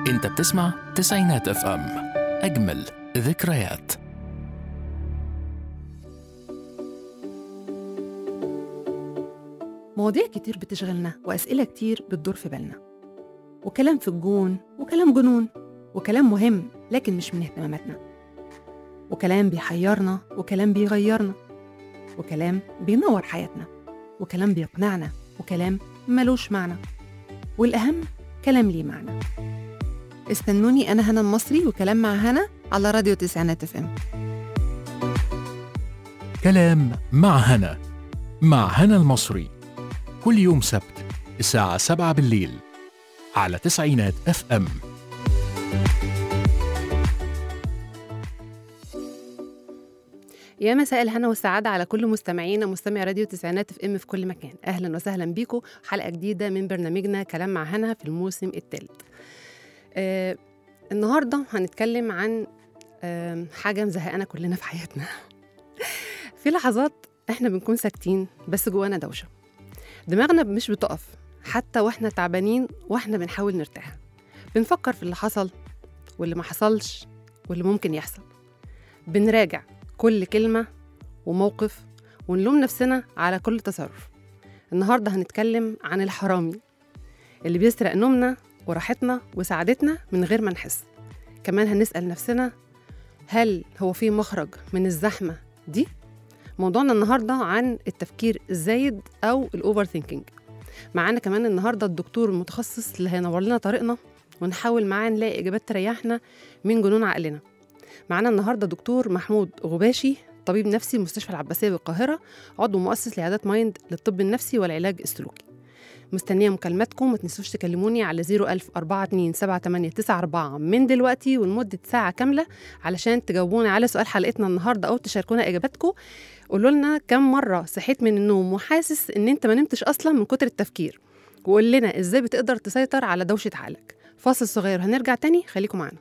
انت بتسمع تسعينات اف ام اجمل ذكريات مواضيع كتير بتشغلنا وأسئلة كتير بتدور في بالنا وكلام في الجون وكلام جنون وكلام مهم لكن مش من اهتماماتنا وكلام بيحيرنا وكلام بيغيرنا وكلام بينور حياتنا وكلام بيقنعنا وكلام ملوش معنى والأهم كلام ليه معنى استنوني أنا هنا المصري وكلام مع هنا على راديو تسعينات اف ام كلام مع هنا مع هنا المصري كل يوم سبت الساعة 7 بالليل على تسعينات اف ام يا مساء الهنا والسعادة على كل مستمعينا مستمع راديو تسعينات اف ام في كل مكان أهلا وسهلا بيكم حلقة جديدة من برنامجنا كلام مع هنا في الموسم الثالث آه النهاردة هنتكلم عن آه حاجة مزهقانا كلنا في حياتنا في لحظات احنا بنكون ساكتين بس جوانا دوشة دماغنا مش بتقف حتى واحنا تعبانين واحنا بنحاول نرتاح بنفكر في اللي حصل واللي ما حصلش واللي ممكن يحصل بنراجع كل كلمة وموقف ونلوم نفسنا على كل تصرف النهاردة هنتكلم عن الحرامي اللي بيسرق نومنا وراحتنا وسعادتنا من غير ما نحس كمان هنسأل نفسنا هل هو في مخرج من الزحمة دي؟ موضوعنا النهاردة عن التفكير الزايد أو الأوفر ثينكينج معانا كمان النهاردة الدكتور المتخصص اللي هينور لنا طريقنا ونحاول معاه نلاقي إجابات تريحنا من جنون عقلنا معانا النهارده دكتور محمود غباشي طبيب نفسي مستشفى العباسيه بالقاهره عضو مؤسس لعيادات مايند للطب النفسي والعلاج السلوكي مستنيه مكالماتكم ما تنسوش تكلموني على 01000 427 من دلوقتي ولمده ساعه كامله علشان تجاوبونا على سؤال حلقتنا النهارده او تشاركونا اجاباتكم قولوا لنا كم مره صحيت من النوم وحاسس ان انت ما نمتش اصلا من كتر التفكير وقول لنا ازاي بتقدر تسيطر على دوشه عقلك فاصل صغير هنرجع تاني خليكم معانا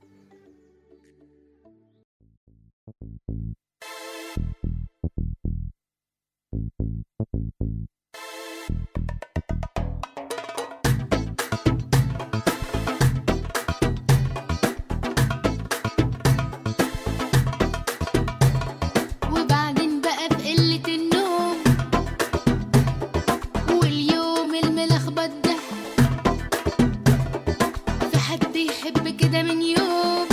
وبعدين بقى بقلة النوم واليوم الملخبط ده في حد يحب كده من يوم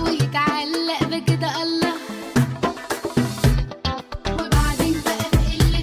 ويتعلق بكده الله وبعدين بقى بقلة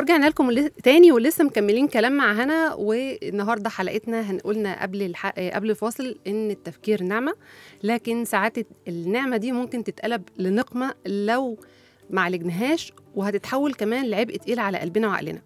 ورجعنا لكم ول- تاني ولسه مكملين كلام مع هنا والنهارده حلقتنا هنقولنا قبل الح... قبل الفاصل ان التفكير نعمه لكن ساعات النعمه دي ممكن تتقلب لنقمه لو ما عالجناهاش وهتتحول كمان لعبء تقيل على قلبنا وعقلنا.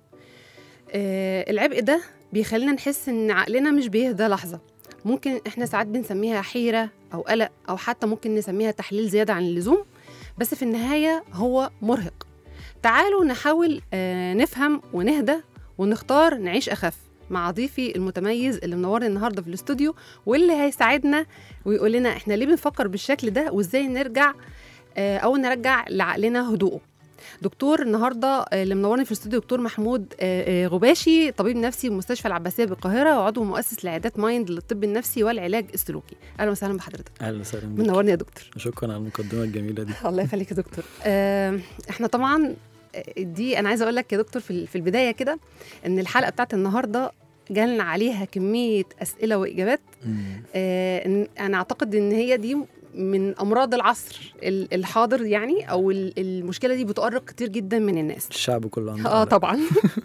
آه العبء ده بيخلينا نحس ان عقلنا مش بيهدى لحظه. ممكن احنا ساعات بنسميها حيره او قلق او حتى ممكن نسميها تحليل زياده عن اللزوم بس في النهايه هو مرهق. تعالوا نحاول آه، نفهم ونهدى ونختار نعيش أخف مع ضيفي المتميز اللي منورني النهارده في الاستوديو واللي هيساعدنا ويقول لنا احنا ليه بنفكر بالشكل ده وازاي نرجع آه، او نرجع لعقلنا هدوءه. دكتور النهارده آه، اللي منورني في الاستوديو دكتور محمود آه، آه، غباشي طبيب نفسي بمستشفى العباسيه بالقاهره وعضو مؤسس لعيادات مايند للطب النفسي والعلاج السلوكي. اهلا وسهلا بحضرتك. اهلا وسهلا بيك منورني يا دكتور. شكرا على المقدمه الجميله دي الله يخليك يا دكتور آه، احنا طبعا آه، دي انا عايزه اقول لك يا دكتور في ال- في البدايه كده ان الحلقه بتاعت النهارده جالنا عليها كميه اسئله واجابات مم. آه، إن- انا اعتقد ان هي دي من امراض العصر ال- الحاضر يعني او ال- المشكله دي بتؤرق كتير جدا من الناس الشعب كله عنده اه قلق. طبعا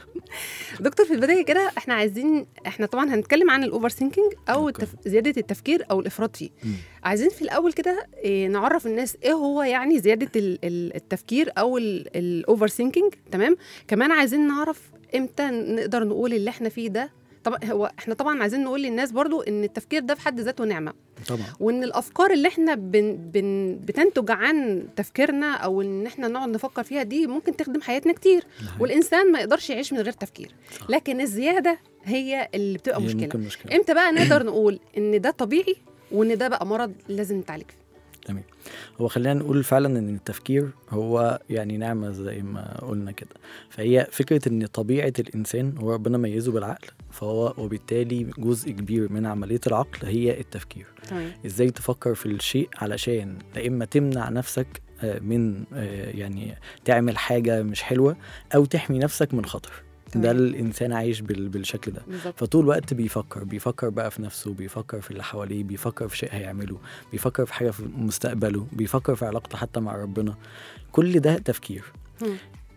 دكتور في البدايه كده احنا عايزين احنا طبعا هنتكلم عن الاوفر ثينكينج او أوكي. التف... زياده التفكير او الافراط فيه مم. عايزين في الاول كده إيه، نعرف الناس ايه هو يعني زياده ال- ال- التفكير او الاوفر ثينكينج تمام كمان عايزين نعرف امتى نقدر نقول اللي احنا فيه ده طبعا هو احنا طبعا عايزين نقول للناس برضو ان التفكير ده في حد ذاته نعمه طبعا وان الافكار اللي احنا بن بن بتنتج عن تفكيرنا او ان احنا نقعد نفكر فيها دي ممكن تخدم حياتنا كتير ده حقيقي. والانسان ما يقدرش يعيش من غير تفكير صح. لكن الزياده هي اللي بتبقى هي مشكله ممكن مشكله امتى بقى نقدر نقول ان ده طبيعي وان ده بقى مرض لازم نتعالج فيه هو خلينا نقول فعلا ان التفكير هو يعني نعمه زي ما قلنا كده فهي فكره ان طبيعه الانسان هو ربنا ميزه بالعقل فهو وبالتالي جزء كبير من عمليه العقل هي التفكير تمام ازاي تفكر في الشيء علشان لا اما تمنع نفسك آه، من آه، يعني تعمل حاجه مش حلوه او تحمي نفسك من خطر ده تمام. الانسان عايش بال- بالشكل ده بالظبط فطول الوقت بيفكر بيفكر بقى في نفسه بيفكر في اللي حواليه بيفكر في شيء هيعمله بيفكر في حاجة في مستقبله بيفكر في علاقته حتى مع ربنا كل ده تفكير مم.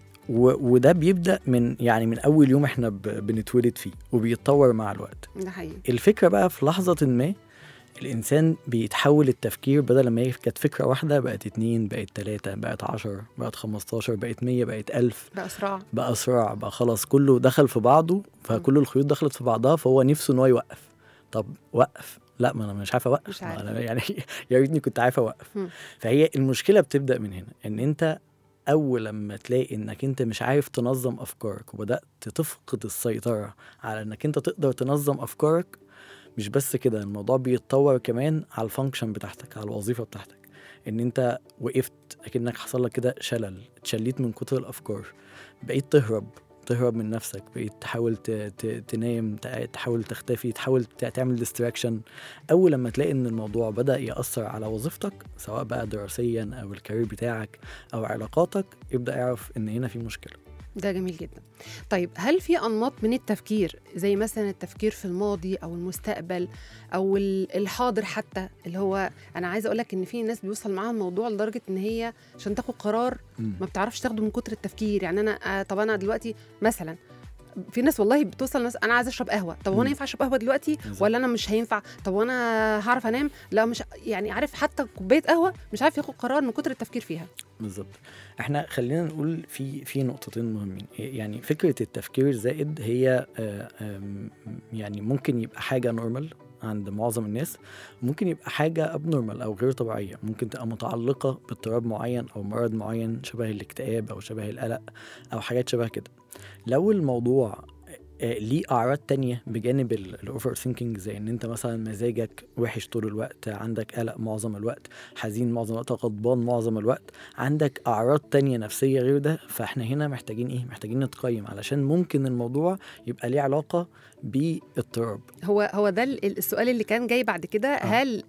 و... وده بيبدأ من يعني من أول يوم احنا ب... بنتولد فيه وبيتطور مع الوقت ده حقيقي الفكرة بقى في لحظة ما الإنسان بيتحول التفكير بدل ما هي كانت فكرة واحدة بقت اتنين بقت تلاتة بقت عشرة بقت خمستاشر بقت مية بقت ألف بقى صراع بقى صراع بقى خلاص كله دخل في بعضه فكل الخيوط دخلت في بعضها فهو نفسه ان هو يوقف طب وقف لا ما انا مش عارف اوقف مش ما عارف. أنا يعني يا ريتني كنت عارف اوقف مم. فهي المشكله بتبدا من هنا ان انت اول لما تلاقي انك انت مش عارف تنظم افكارك وبدات تفقد السيطره على انك انت تقدر تنظم افكارك مش بس كده الموضوع بيتطور كمان على الفانكشن بتاعتك على الوظيفه بتاعتك ان انت وقفت اكنك حصل لك كده شلل اتشليت من كتر الافكار بقيت تهرب تهرب من نفسك بقيت تحاول ت- ت- تنام تع- تحاول تختفي تحاول ت- تعمل ديستراكشن اول لما تلاقي ان الموضوع بدا ياثر على وظيفتك سواء بقى دراسيا او الكارير بتاعك او علاقاتك يبدا يعرف ان هنا في مشكله ده جميل جدا طيب هل في انماط من التفكير زي مثلا التفكير في الماضي او المستقبل او ال- الحاضر حتى اللي هو انا عايزه اقول لك ان في ناس بيوصل معاها الموضوع لدرجه ان هي عشان تاخد قرار مم. ما بتعرفش تاخده من كتر التفكير يعني انا آه طب انا دلوقتي مثلا في ناس والله بتوصل ناس انا عايزه اشرب قهوه طب هو انا مم. ينفع اشرب قهوه دلوقتي بالظبط. ولا انا مش هينفع طب وانا هعرف انام لا مش يعني عارف حتى كوبايه قهوه مش عارف ياخد قرار من كتر التفكير فيها بالظبط احنا خلينا نقول في في نقطتين مهمين يعني فكره التفكير الزائد هي آه، آم، يعني ممكن يبقى حاجه نورمال عند معظم الناس ممكن يبقى حاجه اب نورمال او غير طبيعيه ممكن تبقى متعلقه باضطراب معين او مرض معين شبه الاكتئاب او شبه القلق او حاجات شبه كده لو الموضوع آه، ليه اعراض تانية بجانب الاوفر ثينكينج زي ان انت مثلا مزاجك وحش طول الوقت عندك قلق معظم الوقت حزين معظم الوقت غضبان معظم الوقت عندك اعراض تانية نفسية غير ده فاحنا هنا محتاجين ايه محتاجين نتقيم علشان ممكن الموضوع يبقى ليه علاقة باضطراب هو هو ده ال- السؤال اللي كان جاي بعد كده آه. هل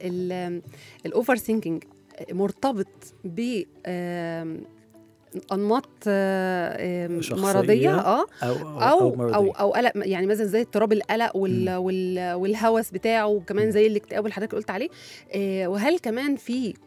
الاوفر ثينكينج مرتبط ب آم، انماط آه، آم، شخصية مرضيه اه او او او مرضية. او قلق يعني مثلا زي اضطراب القلق وال مم. وال والهوس بتاعه وكمان مم. زي الاكتئاب اللي حضرتك قلت عليه آه، وهل كمان في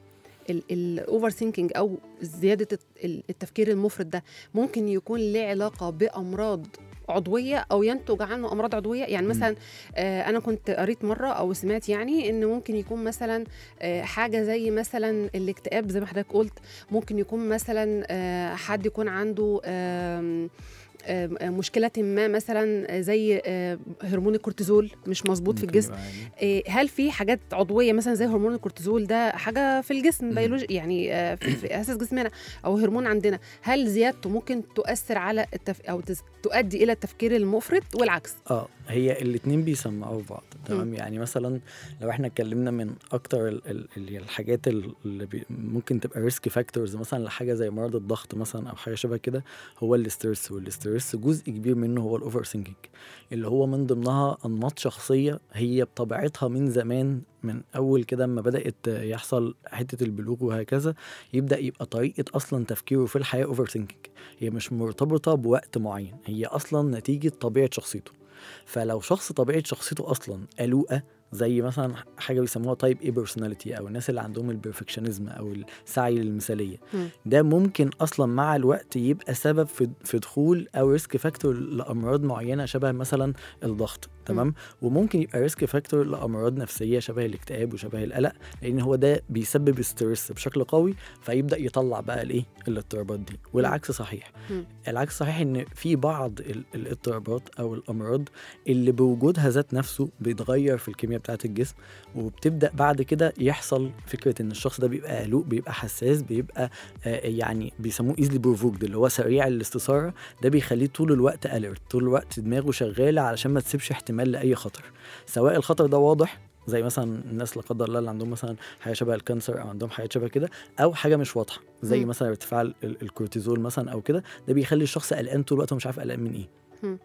الاوفر ثينكينج او زياده الت- ال- التفكير المفرط ده ممكن يكون له علاقه بامراض عضويه او ينتج عنه امراض عضويه يعني مم. مثلا آه انا كنت قريت مره او سمعت يعني ان ممكن يكون مثلا آه حاجه زي مثلا الاكتئاب زي ما حضرتك قلت ممكن يكون مثلا آه حد يكون عنده آم آم، آم، مشكله ما مثلا زي آه، هرمون الكورتيزول مش مظبوط في ممكن الجسم يبقى عادي. إيه، هل في حاجات عضويه مثلا زي هرمون الكورتيزول ده حاجه في الجسم مم. بيولوجي يعني آه، في, في اساس جسمنا او هرمون عندنا هل زيادته ممكن تؤثر على التف... او تز... تؤدي الى التفكير المفرط والعكس اه هي الاتنين بيسمعوا في بعض تمام يعني مثلا لو احنا اتكلمنا من اكتر ال- ال- ال- الحاجات ال- اللي بي ممكن تبقى ريسك فاكتورز مثلا لحاجه زي مرض الضغط مثلا او حاجه شبه كده هو الاسترس والاسترس جزء كبير منه هو الاوفر ثينكينج اللي هو من ضمنها انماط شخصيه هي بطبيعتها من زمان من اول كده اما بدات يحصل حته البلوغ وهكذا يبدا يبقى طريقه اصلا تفكيره في الحياه اوفر ثينكينج هي مش مرتبطه بوقت معين هي اصلا نتيجه طبيعه شخصيته فلو شخص طبيعه شخصيته اصلا قلوقه زي مثلا حاجه بيسموها تايب اي بيرسوناليتي او الناس اللي عندهم البرفكشنزم او السعي للمثاليه مم. ده ممكن اصلا مع الوقت يبقى سبب في في دخول او ريسك فاكتور لامراض معينه شبه مثلا الضغط تمام وممكن يبقى ريسك فاكتور لامراض نفسيه شبه الاكتئاب وشبه القلق لان هو ده بيسبب ستريس بشكل قوي فيبدا يطلع بقى الايه الاضطرابات دي والعكس صحيح مم. العكس صحيح ان في بعض ال- الاضطرابات او الامراض اللي بوجودها ذات نفسه بيتغير في الكيمياء بتاعه الجسم وبتبدا بعد كده يحصل فكره ان الشخص ده بيبقى قلق بيبقى حساس بيبقى آه يعني بيسموه ايزلي بروفوكد اللي هو سريع الاستثاره ده بيخليه طول الوقت اليرت طول الوقت دماغه شغاله علشان ما تسيبش احتمال لاي خطر سواء الخطر ده واضح زي مثلا الناس لا قدر الله اللي عندهم مثلا حاجه شبه الكانسر او عندهم حاجات شبه كده او حاجه مش واضحه زي مم. مثلا ارتفاع ال- ال- الكورتيزول مثلا او كده ده بيخلي الشخص قلقان طول الوقت ومش عارف قلقان من ايه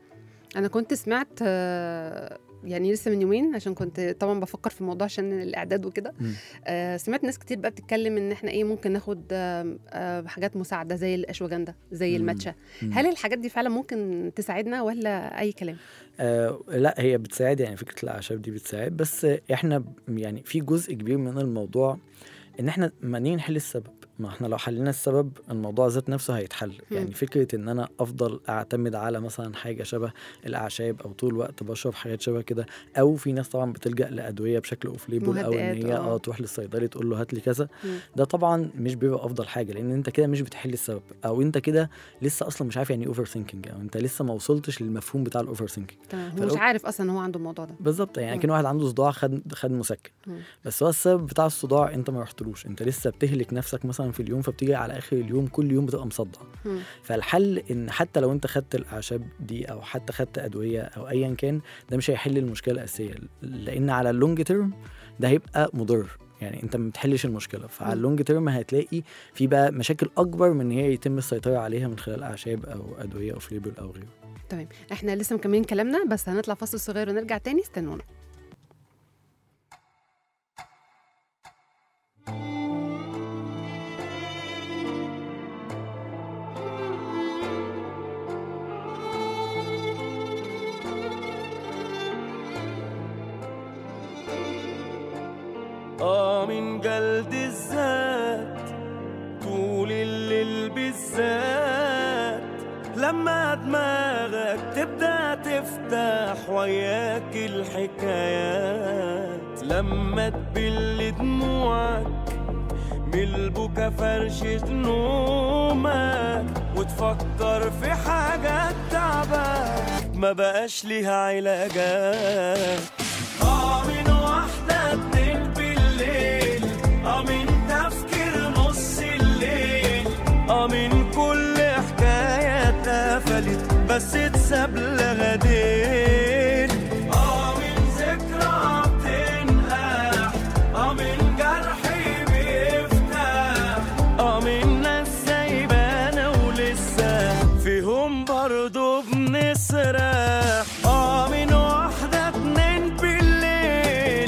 انا كنت سمعت آه، يعني لسه من يومين عشان كنت طبعا بفكر في الموضوع عشان الاعداد وكده مم. آه، سمعت ناس كتير بقى بتتكلم ان احنا ايه ممكن ناخد آه، آه، حاجات مساعده زي الاشواجندا زي مم. الماتشا مم. هل الحاجات دي فعلا ممكن تساعدنا ولا اي كلام آه لا هي بتساعد يعني فكره الاعشاب دي بتساعد بس احنا ب- يعني في جزء كبير من الموضوع ان احنا ما نيجي نحل السبب ما احنا لو حلينا السبب الموضوع ذات نفسه هيتحل مم. يعني فكره ان انا افضل اعتمد على مثلا حاجه شبه الاعشاب او طول الوقت بشرب حاجات شبه كده او في ناس طبعا بتلجا لادويه بشكل اوف ليبل او ان مهدئات، هي آه. اه تروح للصيدلي تقول له هات لي كذا مم. ده طبعا مش بيبقى افضل حاجه لان انت كده مش بتحل السبب او انت كده لسه اصلا مش عارف يعني ايه اوفر ثينكينج او انت لسه ما وصلتش للمفهوم بتاع الاوفر ثينكينج تمام هو فلو- مش عارف اصلا ان هو عنده الموضوع ده بالظبط يعني مم. كان واحد عنده صداع خد خد مسكن مم. بس هو السبب بتاع الصداع انت ما رحتلوش انت لسه بتهلك نفسك مثلا في اليوم فبتيجي على اخر اليوم كل يوم بتبقى مصدع مم. فالحل ان حتى لو انت خدت الاعشاب دي او حتى خدت ادويه او ايا كان ده مش هيحل المشكله الاساسيه لان على اللونج تيرم ده هيبقى مضر يعني انت ما بتحلش المشكله فعلى مم. اللونج تيرم هتلاقي في بقى مشاكل اكبر من ان هي يتم السيطره عليها من خلال اعشاب او ادويه او فليبل او غيره تمام احنا لسه مكملين كلامنا بس هنطلع فاصل صغير ونرجع تاني استنونا اه من جلد الذات طول الليل بالذات لما دماغك تبدأ تفتح وياك الحكايات لما تبل دموعك من البكا فرشة نومك وتفكر في حاجات تعبك ما بقاش ليها علاجات اه من واحدة اتنين بالليل اه من تفكير نص الليل اه من كل حكاية اتقفلت بس اتساب لها دين اه من ذكرى بتنقح اه من جرحي بيفتح اه من ناس سايبانا ولسه فيهم برضه بنسرح اه من واحدة اتنين بالليل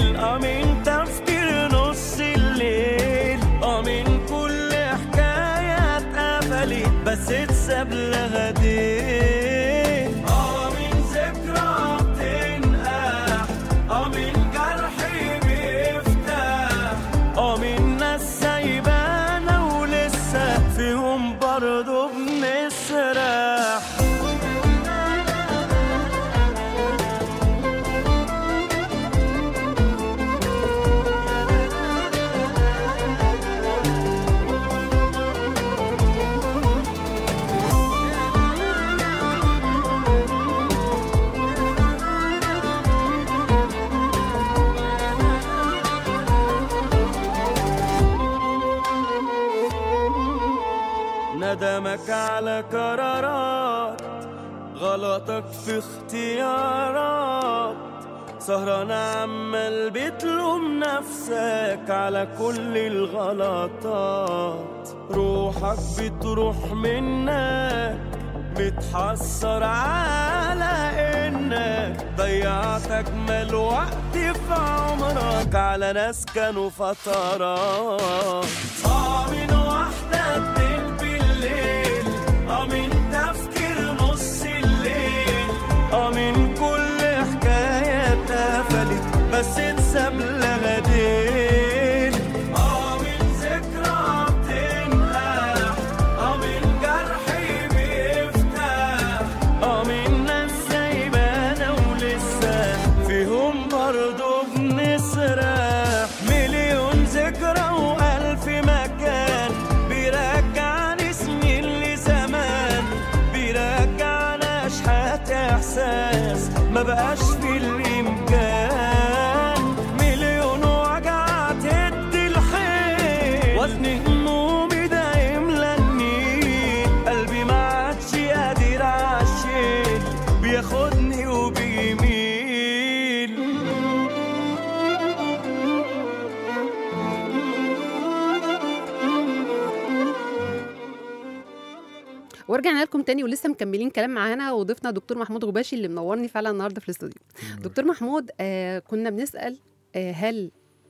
على قرارات غلطك في اختيارات سهران عمال بتلوم نفسك على كل الغلطات روحك بتروح منك متحسر على انك ضيعت اجمل وقت في عمرك على ناس كانوا فترات اه من واحدة اتنين بالليل اه من تفكير نص الليل اه من كل حكاية اتقفلت بس اتساب لها دين اه من ذكرى بتنقح اه من جرح بيفتح اه من ناس سايبانا ولسه فيهم برضه بنسرح مليون ذكرى وألف مكان بيرجعني سنين لزمان بيرجعنا أشحات إحساس ما بقاش في الإمكان مليون وجعة تدي الحيل وزن همومي ده يملاني قلبي ما عادش قادر عالشيل بياخدني وبيميل ورجعنا لكم تاني ولسه مكملين كلام معانا وضيفنا دكتور محمود غباشي اللي منورني فعلا النهارده في الاستوديو دكتور محمود آه كنا بنسال آه هل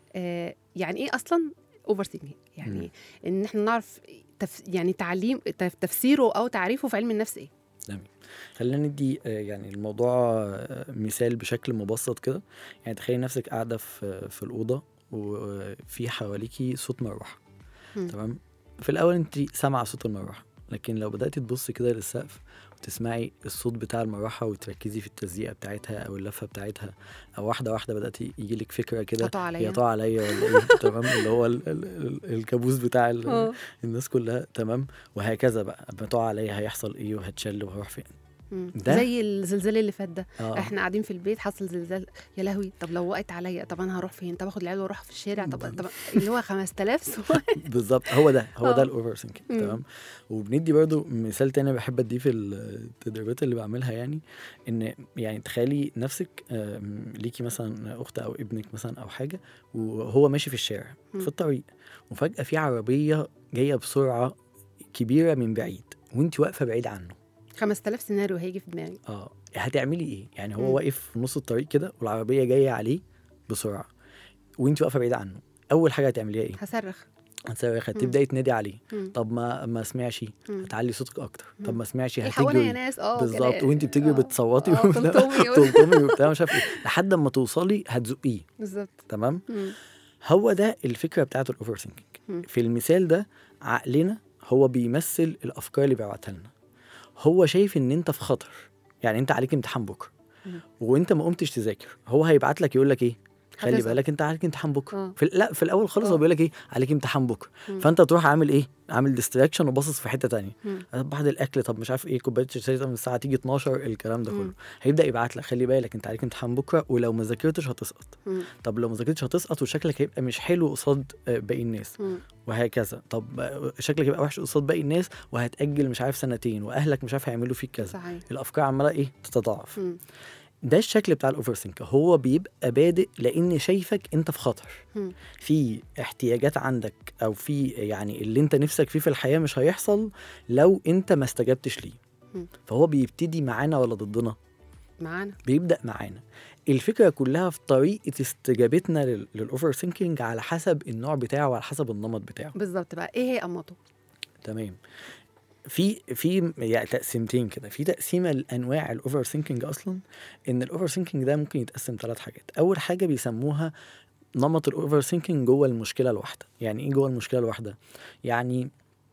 آه يعني ايه اصلا اوفر ثينكينج يعني ان احنا نعرف تف يعني تعليم تف تفسيره او تعريفه في علم النفس ايه تمام خلينا ندي آه، يعني الموضوع آه، مثال بشكل مبسط كده يعني تخيلي نفسك قاعده في في الاوضه وفي حواليكي صوت مروحه مم. تمام في الاول انت سامعه صوت المروحه لكن لو بداتي تبصي كده للسقف وتسمعي الصوت بتاع المروحه وتركزي في التزييقه بتاعتها او اللفه بتاعتها او واحده واحده بداتي يجي لك فكره كده قطع عليا هي طالعه عليا ولا ايه تمام اللي هو ال- ال- ال- الكابوس بتاع ال- اه الناس كلها تمام وهكذا بقى اما تقع عليا هيحصل ايه وهتشل وهروح فين مم. ده- زي الزلزال اللي فات ده اه احنا قاعدين في البيت حصل زلزال يا لهوي طب لو وقعت عليا طب انا هروح فين طب اخد العيال واروح في الشارع طب طب اللي هو 5000 سؤال بالظبط هو ده هو آه. ده الاوفر ثينكينج مم. تمام وبندي برضو مثال تاني بحب اديه في التدريبات اللي بعملها يعني ان يعني تخيلي نفسك آم، ليكي مثلا اخت او ابنك مثلا او حاجه وهو ماشي في الشارع مم. في الطريق وفجاه في عربيه جايه بسرعه كبيره من بعيد وانت واقفه بعيد عنه 5000 سيناريو هيجي في دماغي اه هتعملي ايه يعني مم. هو واقف في نص الطريق كده والعربيه جايه عليه بسرعه وانت واقفه بعيد عنه اول حاجه هتعمليها ايه هصرخ هتصرخ هتبداي تنادي عليه مم. طب ما ما سمعش مم. هتعلي صوتك اكتر طب مم. ما سمعش الحقونا يا هتجري ناس اه بالظبط كده. وانت بتجري آه. بتصوتي آه، وبتاع- تلطمي. تلطمي وبتاع مش عارف ايه لحد اما توصلي هتزقيه بالظبط تمام مم. هو ده الفكره بتاعت الاوفر مم. ثينكينج في المثال ده عقلنا هو بيمثل الافكار اللي بيبعتها لنا هو شايف ان انت في خطر يعني انت عليك امتحان بكره مم. وانت ما قمتش تذاكر هو هيبعت لك يقول لك ايه خلي هتسقط. بالك انت عليك امتحان بكره آه. في لا في الاول خالص آه. هو بيقول لك ايه عليك امتحان بكره مم. فانت تروح عامل ايه عامل ديستراكشن وباصص في حته تانية مم. طب بعد الاكل طب مش عارف ايه كوبايه شاي طب الساعه تيجي 12 الكلام ده مم. كله هيبدا يبعت لك خلي بالك انت عليك امتحان بكره ولو ما ذاكرتش هتسقط مم. طب لو ما ذاكرتش هتسقط وشكلك هيبقى مش حلو قصاد آه، باقي الناس مم. وهكذا طب آه، شكلك هيبقى وحش قصاد باقي الناس وهتاجل مش عارف سنتين واهلك مش عارف هيعملوا فيك كذا صحيح الافكار عماله ايه تتضاعف مم. ده الشكل بتاع الاوفر ثينك هو بيبقى بادئ لان شايفك انت في خطر مم. في احتياجات عندك او في يعني اللي انت نفسك فيه في الحياه مش هيحصل لو انت ما استجبتش ليه مم. فهو بيبتدي معانا ولا ضدنا معانا بيبدا معانا الفكره كلها في طريقه استجابتنا لل- للاوفر ثينكينج على حسب النوع بتاعه وعلى حسب النمط بتاعه بالظبط بقى ايه هي انماطه تمام في في يعني تقسيمتين كده في تقسيمه لانواع الاوفر ثينكينج اصلا ان الاوفر ثينكينج ده ممكن يتقسم ثلاث حاجات اول حاجه بيسموها نمط الاوفر ثينكينج جوه المشكله الواحده يعني ايه جوه المشكله الواحده يعني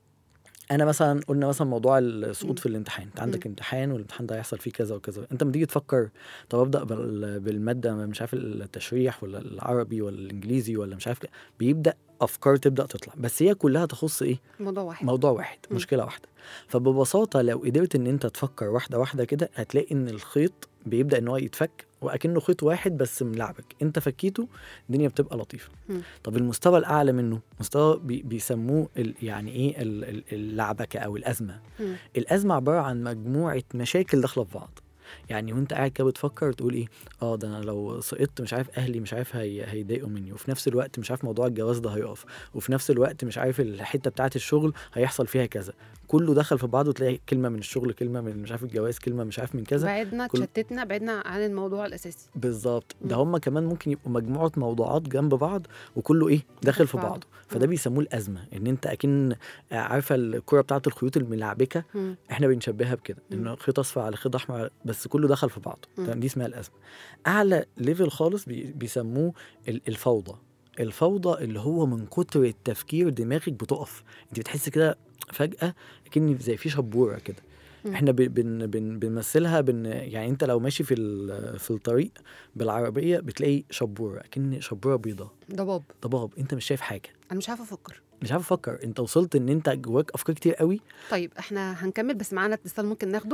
انا مثلا قلنا مثلا موضوع مم. السقوط في الامتحان انت عندك مم. امتحان والامتحان ده هيحصل فيه كذا وكذا انت لما تيجي تفكر طب ابدا بال- بالماده مش عارف التشريح ولا العربي ولا الانجليزي ولا مش عارف بيبدا افكار تبدا تطلع بس هي كلها تخص ايه موضوع واحد موضوع واحد مم. مشكله واحده فببساطه لو قدرت ان انت تفكر واحده واحده كده هتلاقي ان الخيط بيبدا ان هو يتفك واكنه خيط واحد بس ملعبك انت فكيته الدنيا بتبقى لطيفه مم. طب المستوى الاعلى منه مستوى بي بيسموه ال يعني ايه ال- ال- اللعبكه او الازمه مم. الازمه عباره عن مجموعه مشاكل داخله في بعض يعني وانت قاعد كده بتفكر تقول ايه اه ده انا لو سقطت مش عارف اهلي مش عارف هي هيضايقوا مني وفي نفس الوقت مش عارف موضوع الجواز ده هيقف وفي نفس الوقت مش عارف الحته بتاعه الشغل هيحصل فيها كذا كله دخل في بعضه تلاقي كلمه من الشغل كلمه من مش عارف الجواز كلمه مش عارف من كذا بعدنا كل- تشتتنا بعدنا عن الموضوع الاساسي بالظبط ده مم. هم كمان ممكن يبقوا مجموعه موضوعات جنب بعض وكله ايه داخل في بعضه. بعضه فده مم. بيسموه الازمه ان انت اكن عارفه الكره بتاعه الخيوط الملعبكه مم. احنا بنشبهها بكده مم. ان خيط اصفر على خيط احمر على- بس كله دخل في بعضه مم. تمام؟ دي اسمها الازمه اعلى ليفل خالص بي- بيسموه ال- الفوضى الفوضى اللي هو من كتر التفكير دماغك بتقف انت بتحس كده فجاه كأن زي في شبوره كده مم. احنا ب- بن بن بنمثلها بن يعني انت لو ماشي في ال- في الطريق بالعربيه بتلاقي شبوره كأن شبوره بيضاء ضباب ضباب انت مش شايف حاجه انا مش عارفه افكر مش عارف افكر انت وصلت ان انت جواك افكار كتير قوي طيب احنا هنكمل بس معانا اتصال ممكن ناخده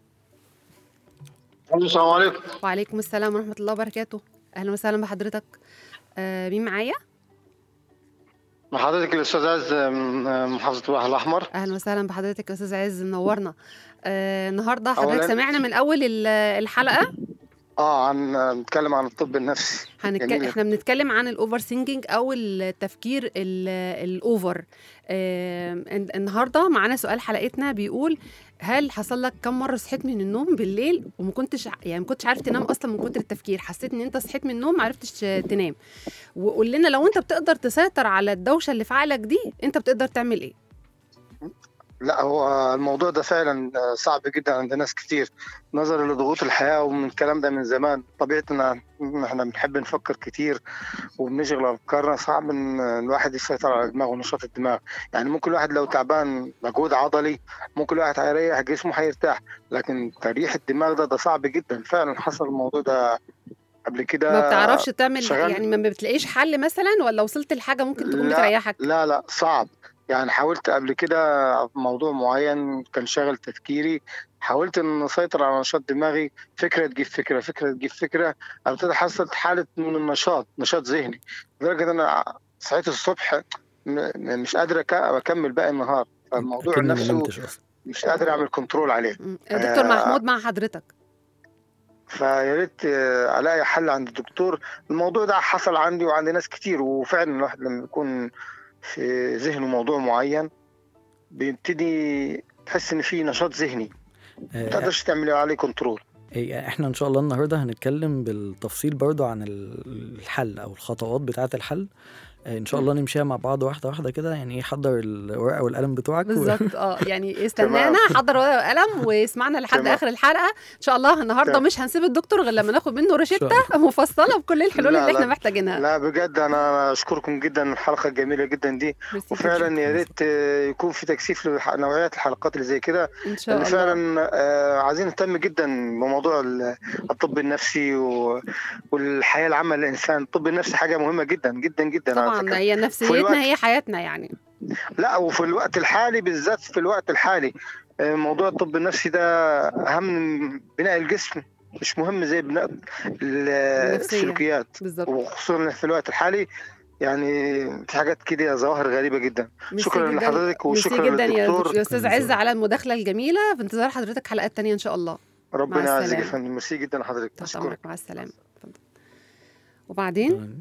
السلام عليكم وعليكم السلام ورحمه الله وبركاته اهلا وسهلا بحضرتك آه مين معايا مع حضرتك الاستاذ عز من محافظه البحر الاحمر اهلا وسهلا بحضرتك يا استاذ عز منورنا آه النهارده حضرتك أولاً- سمعنا من اول ال- الحلقه اه عن نتكلم عن الطب النفسي هنتكلم جميل. احنا بنتكلم عن الاوفر سينكينج او التفكير ال- الاوفر آه الن- النهارده معانا سؤال حلقتنا بيقول هل حصل لك كم مره صحيت من النوم بالليل وما كنتش ع- يعني ما كنتش عارف تنام اصلا من كتر التفكير حسيت ان انت صحيت من النوم ما عرفتش تنام وقول لنا لو انت بتقدر تسيطر على الدوشه اللي في عقلك دي انت بتقدر تعمل ايه لا هو الموضوع ده فعلا صعب جدا عند ناس كتير نظرا لضغوط الحياه ومن الكلام ده من زمان طبيعتنا إن احنا بنحب نفكر كتير وبنشغل افكارنا صعب ان الواحد يسيطر على دماغه ونشاط الدماغ يعني ممكن الواحد لو تعبان مجهود عضلي ممكن الواحد هيريح جسمه هيرتاح لكن تريح الدماغ ده ده صعب جدا فعلا حصل الموضوع ده قبل كده ما بتعرفش تعمل شغال- يعني ما بتلاقيش حل مثلا ولا وصلت لحاجه ممكن تكون لا، بتريحك لا لا صعب يعني حاولت قبل كده في موضوع معين كان شاغل تفكيري حاولت ان اسيطر على نشاط دماغي فكره تجيب فكره فكره تجيب فكره ابتدي حصلت حاله من النشاط نشاط ذهني لدرجه ان انا صحيت الصبح م- م- مش قادر أك- اكمل باقي النهار فالموضوع أكني ما نفسه نمتش اصلا مش قادر اعمل كنترول عليه مم. دكتور آه. محمود مع حضرتك فيا ريت آه، الاقي حل عند الدكتور الموضوع ده حصل عندي وعند ناس كتير وفعلا الواحد لما يكون في ذهنه موضوع معين بيبتدي تحس ان في نشاط ذهني ما آه، تقدرش تعمل عليه كنترول إيه، احنا ان شاء الله النهارده هنتكلم بالتفصيل برضو عن ال- الحل او الخطوات بتاعه الحل آه، ان شاء الله نمشيها مع بعض واحده واحده كده يعني ايه حضر الورقه والقلم بتوعك و- بالظبط اه يعني استنانا حضر ورقه وقلم واسمعنا لحد تمام. اخر الحلقه ان شاء الله النهارده تمام. مش هنسيب الدكتور غير لما ناخد منه إن روشته شاء مفصله بكل الحلول لا، اللي احنا لا. محتاجينها لا بجد انا اشكركم جدا الحلقه الجميله جدا دي ميرسي وفعلا يا ريت آه، يكون في تكثيف لنوعيات الحلقات اللي زي كده جداً. ان شاء اللي الله فعلا آه، عايزين نهتم جدا بموضوع ال- الطب النفسي و- والحياه العامه للانسان الطب النفسي حاجه مهمه جدا جدا جدا على طبعا فكرة. هي الوقت. نفسيتنا هي حياتنا يعني لا وفي الوقت الحالي بالذات في الوقت الحالي آه، موضوع الطب النفسي ده اهم من بناء الجسم مش مهم زي بناء ال- النفسية. السلوكيات بالظبط وخصوصا في الوقت الحالي يعني في حاجات كده ظواهر غريبه جدا ميرسي شكرا جداً. لحضرتك ميرسي وشكرا جدا يا للدكتور دكتور- يا استاذ شكراً عز جزيلاً. على المداخله الجميله في انتظار حضرتك حلقات تانية ان شاء الله ربنا مع يعزك يا السلامة. فندم ميرسي جدا لحضرتك تحت اشكرك امرك مع السلامه اتفضل. وبعدين تمام.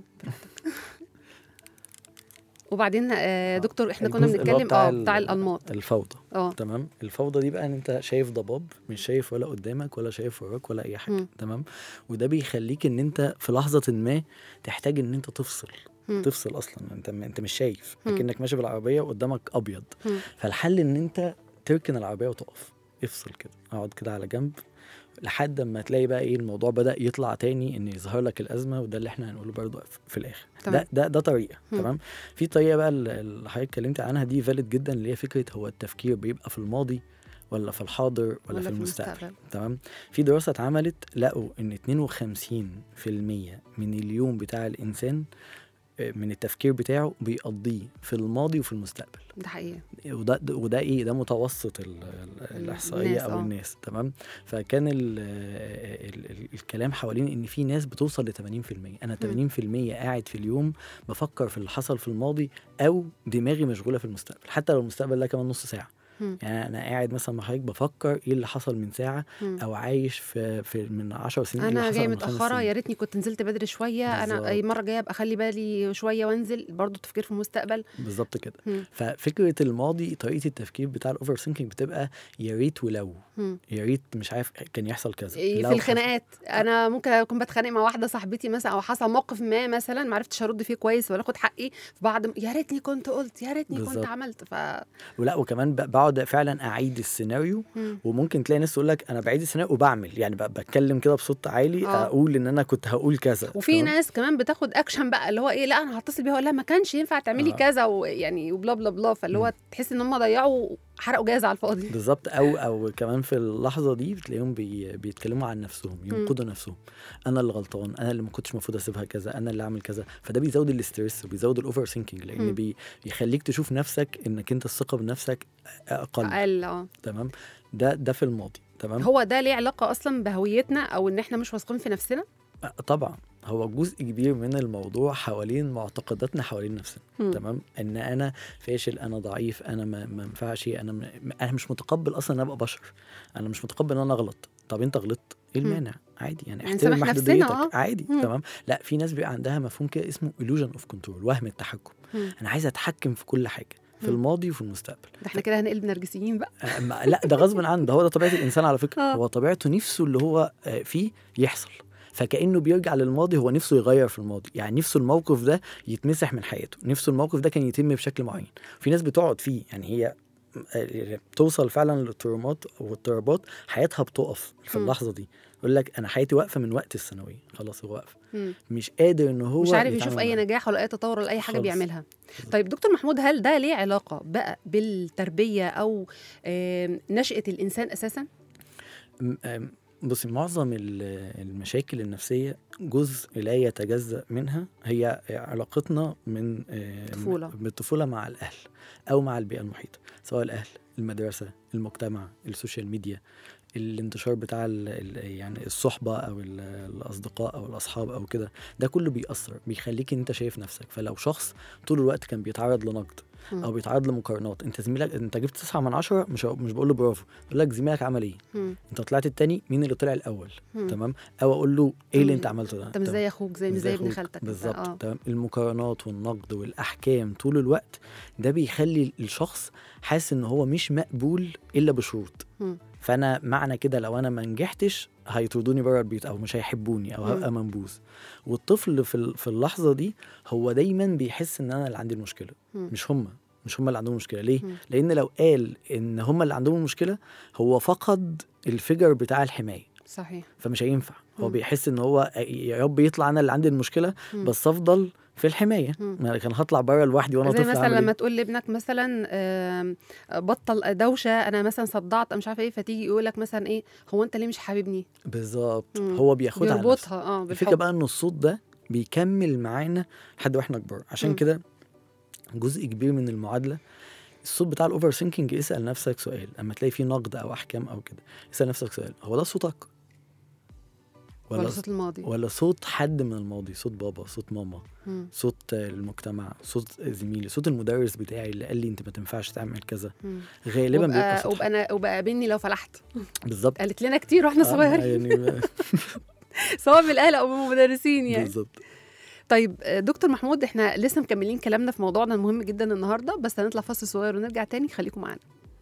وبعدين آه دكتور احنا كنا الجزء اللي هو بنتكلم بتاع اه ال- بتاع الانماط الفوضى اه تمام الفوضى دي بقى ان انت شايف ضباب مش شايف ولا قدامك ولا شايف وراك ولا اي حاجه مم. تمام وده بيخليك ان انت في لحظه ما تحتاج ان انت تفصل مم. تفصل اصلا انت انت مش شايف مم. لكنك ماشي بالعربيه وقدامك ابيض مم. فالحل ان انت تركن العربيه وتقف افصل كده اقعد كده على جنب لحد ما تلاقي بقى ايه الموضوع بدا يطلع تاني ان يظهر لك الازمه وده اللي احنا هنقوله برضه في- في الاخر تمام. ده ده ده طريقه مم. تمام في طريقه بقى اللي اللي حضرتك اتكلمت عنها دي فالid جدا اللي هي فكره هو التفكير بيبقى في الماضي ولا في الحاضر ولا, ولا في في المستقبل المستقبل. تمام في دراسه اتعملت لقوا ان 52% من اليوم بتاع الانسان آه، من التفكير بتاعه بيقضيه في الماضي وفي المستقبل ده حقيقي وده وده ايه ده متوسط ال- ال- الاحصائيه الناس، او آه. الناس تمام فكان ال ال ال الكلام حوالين ان في ناس بتوصل ل 80% انا 80% قاعد في اليوم بفكر في اللي حصل في الماضي او دماغي مشغوله في المستقبل حتى لو المستقبل ده كمان نص ساعه مم. يعني انا قاعد مثلا مع حضرتك بفكر ايه اللي حصل من ساعه مم. او عايش في, في من 10 سنين إيه اللي انا حصل جايه من خمس متاخره سنين. يا ريتني كنت نزلت بدري شويه انا بالظبط. اي مره جايه ابقى اخلي بالي شويه وانزل برضو تفكير في المستقبل بالظبط كده مم. ففكره الماضي طريقه التفكير بتاع الاوفر ثينكينج بتبقى يا ريت ولو مم. يا ريت مش عارف كان يحصل كذا إيه لو في حصل- الخناقات انا ممكن اكون بتخانق مع واحده صاحبتي مثلا او حصل موقف ما مثلا ما عرفتش ارد فيه كويس ولا اخد حقي فبعد يا ريتني كنت قلت يا ريتني كنت بالظبط. عملت ف ولا وكمان ب- بقعد فعلا اعيد السيناريو مم. وممكن تلاقي ناس تقول لك انا بعيد السيناريو وبعمل يعني ب- بتكلم كده بصوت عالي آه. اقول ان انا كنت هقول كذا وفي تمام؟ ناس كمان بتاخد اكشن بقى اللي هو ايه لا انا هتصل بيها اقول لها ما كانش ينفع تعملي آه. كذا ويعني وبلا بلا بلا فاللي هو مم. تحس ان هم ضيعوا حرقوا جاز على الفاضي بالظبط او او كمان في اللحظه دي بتلاقيهم بي بيتكلموا عن نفسهم ينقدوا نفسهم انا اللي غلطان انا اللي ما كنتش المفروض اسيبها كذا انا اللي اعمل كذا فده بيزود الاسترس وبيزود الاوفر ثينكينج لان مم. بي بيخليك تشوف نفسك انك انت الثقه بنفسك اقل اقل اه تمام ده ده في الماضي تمام هو ده ليه علاقه اصلا بهويتنا او ان احنا مش واثقين في نفسنا آه، طبعا هو جزء كبير من الموضوع حوالين معتقداتنا حوالين نفسنا مم. تمام ان انا فاشل انا ضعيف انا ما ما ينفعش انا م... انا مش متقبل اصلا ان ابقى بشر انا مش متقبل ان انا اغلط طب انت غلطت ايه مم. المانع عادي يعني يعني احترم نسامح نفسنا، محدوديتك آه. عادي مم. تمام لا في ناس بيبقى عندها مفهوم كده اسمه illusion of control وهم التحكم مم. انا عايز اتحكم في كل حاجه في مم. الماضي وفي المستقبل ده احنا كده هنقلب نرجسيين بقى آه، ما- لا ده غصب عنه ده هو ده طبيعه الانسان على فكره آه. هو طبيعته نفسه اللي هو آه، فيه يحصل فكانه بيرجع للماضي هو نفسه يغير في الماضي يعني نفسه الموقف ده يتمسح من حياته نفسه الموقف ده كان يتم بشكل معين في ناس بتقعد فيه يعني هي آه، بتوصل فعلا للترومات واضطرابات حياتها بتقف في مم. اللحظه دي يقول لك انا حياتي واقفه من وقت الثانويه خلاص هو واقف مم. مش قادر ان هو مش عارف يتعامل يشوف اي معاه. نجاح ولا اي تطور ولا اي حاجه خالص. بيعملها طيب دكتور محمود هل ده ليه علاقه بقى بالتربيه او آم، نشاه الانسان اساسا م- أم، بصي معظم ال- المشاكل النفسية جزء لا يتجزأ منها هي علاقتنا من آه، طفولة. من الطفولة مع الأهل أو مع البيئة المحيطة سواء الأهل المدرسة المجتمع السوشيال ميديا الانتشار بتاع ال ال يعني الصحبة أو ال- الأصدقاء أو الأصحاب أو كده ده كله بيأثر بيخليك أنت شايف نفسك فلو شخص طول الوقت كان بيتعرض لنقد مم. او بيتعرض لمقارنات انت زميلك انت جبت تسعة من عشرة مش مش بقول له برافو بقول لك زميلك عمل ايه مم. انت طلعت التاني مين اللي طلع الاول مم. تمام او اقول له ايه اللي مم. انت عملته ده انت مش تمام. زي اخوك زي مش مش زي ابن أخوك. خالتك كده. بالظبط اه تمام المقارنات والنقد والاحكام طول الوقت ده بيخلي الشخص حاسس ان هو مش مقبول الا بشروط مم. فانا معنى كده لو انا ما نجحتش هيطردوني بره البيت او مش هيحبوني او مم. هبقى منبوذ والطفل في ال- في اللحظه دي هو دايما بيحس ان انا اللي عندي المشكله مم. مش هم مش هم اللي عندهم مشكله ليه مم. لان لو قال ان هم اللي عندهم المشكله هو فقد الفجر بتاع الحمايه صحيح فمش هينفع هو مم. بيحس ان هو يا رب يطلع انا اللي عندي المشكله مم. بس افضل في الحمايه مم. ما كان هطلع بره لوحدي وانا زي طفل مثلا أعمل لما إيه؟ تقول لابنك مثلا آم، بطل دوشه انا مثلا صدعت أو مش عارفه ايه فتيجي يقول لك مثلا ايه هو انت ليه مش حاببني بالظبط مم. هو بياخدها على نفسه بيربطها اه الفكره بالحب بقى ان الصوت ده بيكمل معانا لحد واحنا كبار عشان مم. كده جزء كبير من المعادله الصوت بتاع الاوفر ثينكينج اسال نفسك سؤال لما تلاقي فيه نقد او احكام او كده اسال نفسك سؤال هو ده صوتك ولا صوت الماضي ولا صوت حد من الماضي صوت بابا صوت ماما مم. صوت المجتمع صوت زميلي صوت المدرس بتاعي اللي قال لي انت ما تنفعش تعمل كذا مم. غالبا بيبقى وبقى صوت وبقى انا وبقى قابلني لو فلحت بالظبط قالت لنا كتير واحنا آه، صغيرين يعني سواء من الاهل او من المدرسين يعني بالظبط طيب آه، دكتور محمود احنا لسه مكملين كلامنا في موضوعنا المهم جدا النهارده بس هنطلع فاصل صغير ونرجع تاني خليكم معانا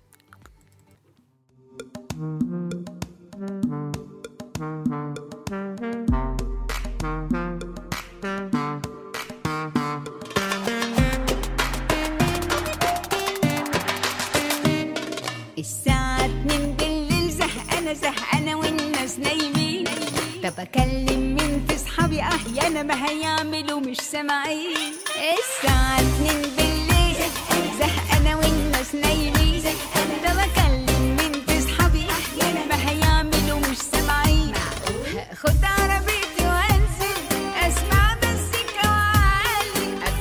الساعة اتنين بالليل زهقانة زهقانة والناس نايمين طب أكلم مين في صحابي أه أنا ما هيعملوا مش سامعين الساعة اتنين بالليل زهقانة والناس نايمين طب أكلم مين في صحابي أه أنا ما هيعملوا مش سامعين خد عربيتي وانزل اسمع مزيكا وعالي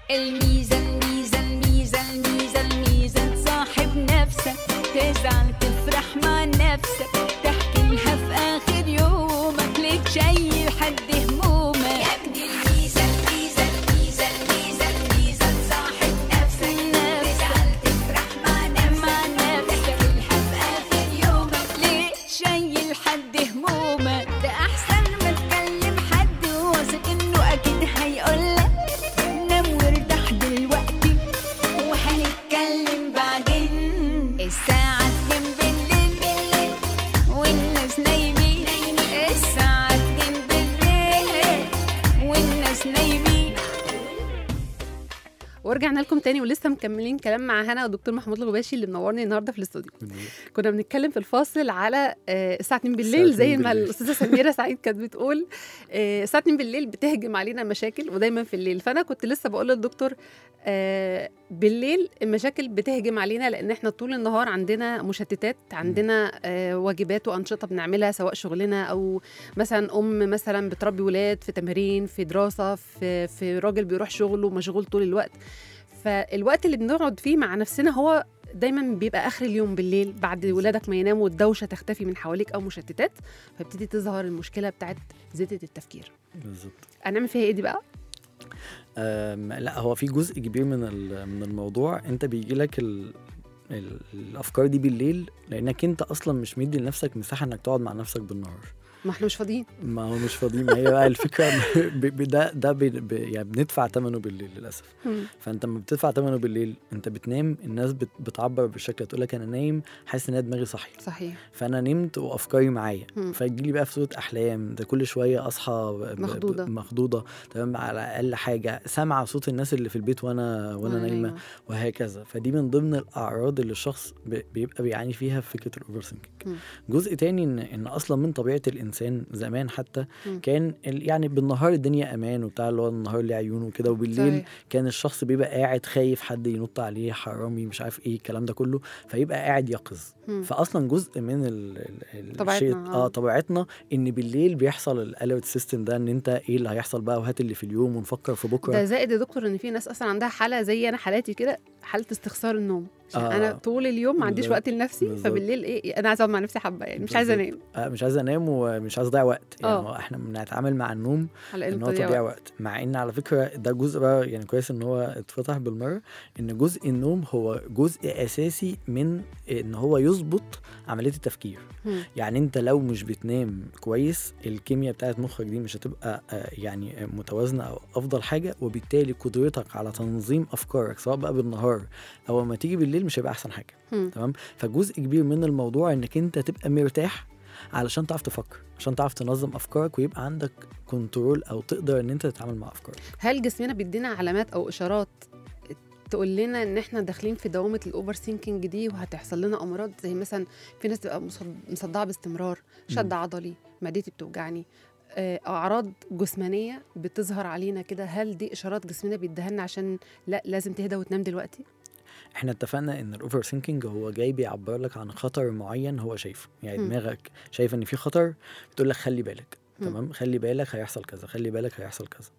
الميزة الميزة الميزة الميزة الميزة تصاحب نفسك تزعل تفرح مع نفسك تحكي لها في آخر يومك ليه تشيل حد همومك يا ابني الميزة الميزة الميزة الميزة الميزة تصاحب نفسك تزعل تفرح مع نفسك تحكي لها في آخر يومك ليه تشيل حد همومك ده أحسن ما تكلم حد واثق إنه أكيد هيقولك نام وارتاح دلوقتي وهنتكلم بعدين الساعة اتنين بالليل والناس نايمين الساعة اتنين بالليل والناس نايمين ورجعنا لكم تاني ولسه مكملين كلام مع هنا والدكتور محمود الغباشي اللي منورني النهارده في الاستوديو كنا بنتكلم في الفاصل على آه، الساعه 2 بالليل الساعة زي 2 ما بالليل. الاستاذه سميره سعيد كانت بتقول آه، الساعه 2 بالليل بتهجم علينا مشاكل ودايما في الليل فانا كنت لسه بقول للدكتور آه، بالليل المشاكل بتهجم علينا لان احنا طول النهار عندنا مشتتات عندنا آه، واجبات وانشطه بنعملها سواء شغلنا او مثلا ام مثلا بتربي ولاد في تمارين في دراسه في في راجل بيروح شغله مشغول طول الوقت فالوقت اللي بنقعد فيه مع نفسنا هو دايما بيبقى اخر اليوم بالليل بعد ولادك ما يناموا والدوشه تختفي من حواليك او مشتتات فبتدي تظهر المشكله بتاعت زياده التفكير بالظبط هنعمل فيها ايه دي بقى أم، لا هو في جزء كبير من ال- من الموضوع انت بيجي لك ال ال الافكار دي بالليل لانك انت اصلا مش مدي لنفسك مساحه انك تقعد مع نفسك بالنهار ما احنا مش فاضيين ما هو مش فاضيين ما هي بقى الفكره ب- ب- ده ده ب- ب- يعني بندفع ثمنه بالليل للاسف مم. فانت لما بتدفع ثمنه بالليل انت بتنام الناس بت- بتعبر بالشكل تقول لك انا نايم حاسس ان أنا دماغي صاحيه صحيح فانا نمت وافكاري معايا مم. فتجيلي بقى في صوره احلام ده كل شويه اصحى ب- ب- مخضوضة. مخضوضه تمام على اقل حاجه سامعه صوت الناس اللي في البيت وانا وانا نايمه وهكذا فدي من ضمن الاعراض اللي الشخص ب- بيبقى بيعاني فيها في فكره الاوفر مم. ثينكينج جزء تاني ان ان اصلا من طبيعه الانسان زمان حتى مم. كان ال- يعني بالنهار الدنيا امان وبتاع اللي هو النهار ليه عيون وكده وبالليل صحيح. كان الشخص بيبقى قاعد خايف حد ينط عليه حرامي مش عارف ايه الكلام ده كله فيبقى قاعد يقظ مم. فاصلا جزء من ال ال طبيعتنا، الشيء آه. اه طبيعتنا ان بالليل بيحصل الالرت سيستم ده ان انت ايه اللي هيحصل بقى وهات اللي في اليوم ونفكر في بكره ده زائد يا دكتور ان في ناس اصلا عندها حاله زي انا حالاتي كده حاله استخسار النوم عشان آه. انا طول اليوم ما عنديش بالظبط. وقت لنفسي بالظبط. فبالليل ايه انا عايزه اقعد مع نفسي حبه يعني مش عايزه بالظبط. انام آه مش عايز انام ومش عايز اضيع وقت يعني آه. هو احنا بنتعامل مع النوم على ان انه هو تضييع تضييع وقت وقت مع ان على فكره ده جزء بقى يعني كويس ان هو اتفتح بالمره ان جزء النوم هو جزء اساسي من ان هو يظبط عمليه التفكير مم. يعني انت لو مش بتنام كويس الكيمياء بتاعت مخك دي مش هتبقى آه، يعني آه، متوازنه او افضل حاجه وبالتالي قدرتك على تنظيم افكارك سواء بقى بالنهار او لما تيجي بالليل مش هيبقى احسن حاجه مم. تمام فجزء كبير من الموضوع انك انت تبقى مرتاح علشان تعرف تفكر عشان تعرف تنظم افكارك ويبقى عندك كنترول او تقدر ان انت تتعامل مع افكارك هل جسمنا بيدينا علامات او اشارات تقول لنا ان احنا داخلين في دوامه الاوفر سينكينج دي وهتحصل لنا امراض زي مثلا في ناس تبقى مصد- مصدعه باستمرار شد مم. عضلي معدتي بتوجعني آه، اعراض جسمانيه بتظهر علينا كده هل دي اشارات جسمنا بيديها لنا عشان لا لازم تهدى وتنام دلوقتي احنا اتفقنا ان الاوفر ثينكينج هو جاي بيعبر لك عن خطر معين هو شايفه يعني مم. دماغك شايف ان في خطر بتقول لك خلي بالك مم. تمام خلي بالك هيحصل كذا خلي بالك هيحصل كذا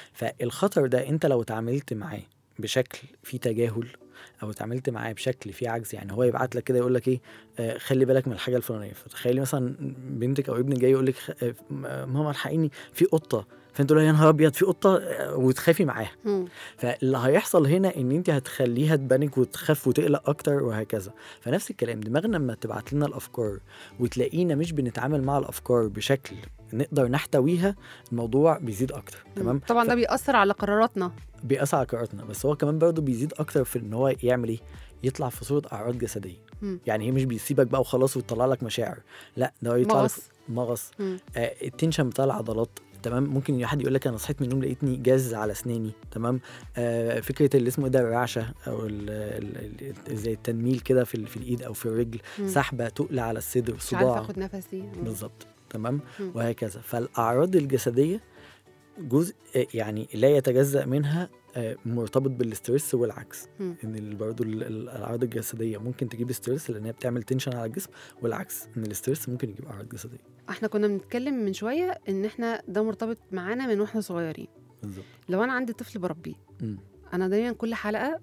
فالخطر ده انت لو اتعاملت معاه بشكل فيه تجاهل او اتعاملت معاه بشكل فيه عجز يعني هو يبعت لك كده يقول لك ايه آه خلي بالك من الحاجه الفلانيه فتخيلي مثلا بنتك او ابنك جاي يقول لك خ- آه، ماما الحقيني في قطه فانت تقول لها يا نهار ابيض في قطه آه، وتخافي معاها مم. فاللي هيحصل هنا ان انت هتخليها تبانك وتخاف وتقلق اكتر وهكذا فنفس الكلام دماغنا لما تبعت لنا الافكار وتلاقينا مش بنتعامل مع الافكار بشكل نقدر نحتويها الموضوع بيزيد اكتر تمام طبعا ده بيأثر على قراراتنا بيأثر على قراراتنا بس هو كمان برضه بيزيد اكتر في ان هو يعمل ايه يطلع في صوره اعراض جسديه مم. يعني هي مش بيسيبك بقى وخلاص ويطلع لك مشاعر لا ده هو يطلع لك مغص. مغص مم. آه التنشن بتاع العضلات تمام ممكن حد يقول لك انا صحيت من النوم لقيتني جاز على اسناني تمام آه فكره اللي اسمه ايه ده الرعشه او ال ال ال زي التنميل كده في, ال- في الايد او في الرجل مم. سحبه تقل على الصدر مش عارفه صداع اخد نفسي مم. بالظبط تمام مم. وهكذا فالاعراض الجسديه جزء آه، يعني لا يتجزا منها آه، مرتبط بالاسترس والعكس مم. ان ال- برضو ال- ال- الاعراض الجسديه ممكن تجيب ستريس لان هي بتعمل تنشن على الجسم والعكس ان الاسترس ممكن يجيب اعراض جسديه احنا كنا بنتكلم من شويه ان احنا ده مرتبط معانا من واحنا صغيرين بالظبط لو انا عندي طفل بربيه مم. انا دايما كل حلقه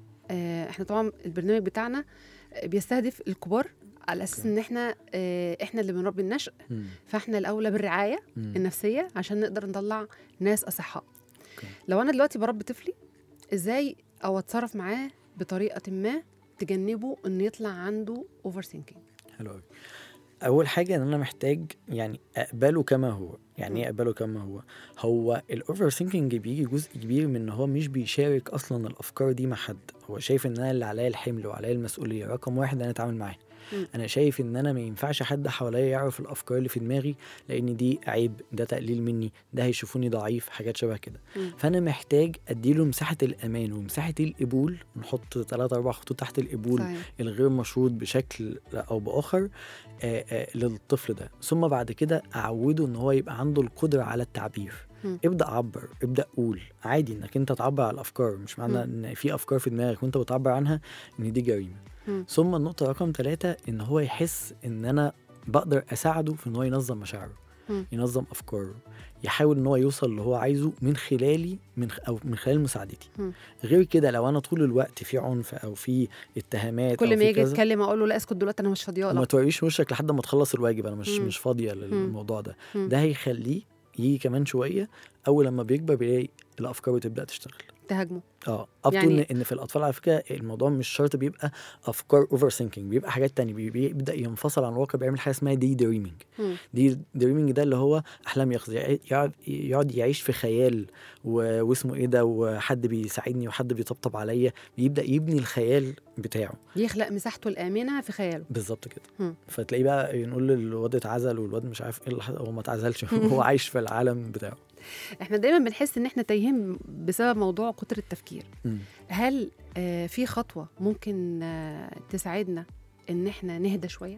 آه، احنا طبعا البرنامج بتاعنا بيستهدف الكبار على اساس أوكي. ان احنا آه، احنا اللي بنربي النشء مم. فاحنا الاولى بالرعايه مم. النفسيه عشان نقدر نطلع ناس اصحاء أوكي. لو انا دلوقتي بربي طفلي ازاي او اتصرف معاه بطريقه ما تجنبه ان يطلع عنده اوفر ثينكينج حلو قوي اول حاجه ان انا محتاج يعني اقبله كما هو يعني ايه اقبله كما هو هو الاوفر ثينكينج بيجي جزء كبير من ان هو مش بيشارك اصلا الافكار دي مع حد هو شايف ان انا اللي عليا الحمل وعليا المسؤوليه رقم واحد انا اتعامل معاه مم. انا شايف ان انا ما ينفعش حد حواليا يعرف الافكار اللي في دماغي لان دي عيب ده تقليل مني ده هيشوفوني ضعيف حاجات شبه كده مم. فانا محتاج اديله مساحه الامان ومساحه القبول نحط ثلاثة اربع خطوط تحت القبول صحيح الغير مشروط بشكل او باخر آه، آه، للطفل ده ثم بعد كده اعوده ان هو يبقى عنده القدره على التعبير مم. ابدا عبر ابدا قول عادي انك انت تعبر على الافكار مش معنى ان في افكار في دماغك وانت بتعبر عنها ان دي جريمه مم. ثم النقطه رقم ثلاثة ان هو يحس ان انا بقدر اساعده في ان هو ينظم مشاعره مم. ينظم افكاره يحاول ان هو يوصل اللي هو عايزه من خلالي من خ... او من خلال مساعدتي مم. غير كده لو انا طول الوقت في عنف او في اتهامات أو كل ما في يجي كذا، يتكلم اقول له لا اسكت دلوقتي انا مش فاضيه وما لك توريش وشك لحد ما تخلص الواجب انا مش مم. مش فاضيه للموضوع ده مم. ده هيخليه يجي كمان شويه اول لما بيكبر بيلاقي الافكار بتبدا تشتغل تهاجمه اه اب يعني- يعني... ان في الاطفال على فكره الموضوع مش شرط بيبقى افكار اوفر ثينكينج بيبقى حاجات تانية بي- بيبدا ينفصل عن الواقع بيعمل حاجه اسمها دي دريمينج مم. دي دريمينج ده اللي هو احلام يقظه يع- يقعد يقعد يعيش في خيال و... واسمه ايه ده وحد بيساعدني وحد بيطبطب عليا بيبدا يبني الخيال بتاعه يخلق مساحته الامنه في خياله بالظبط كده مم. فتلاقيه بقى نقول للواد اتعزل والواد مش عارف ايه اللي حصل هو ما اتعزلش هو عايش في العالم بتاعه احنا دايما بنحس ان احنا تايهين بسبب موضوع كتر التفكير مم. هل آه في خطوه ممكن آه تساعدنا ان احنا نهدى شويه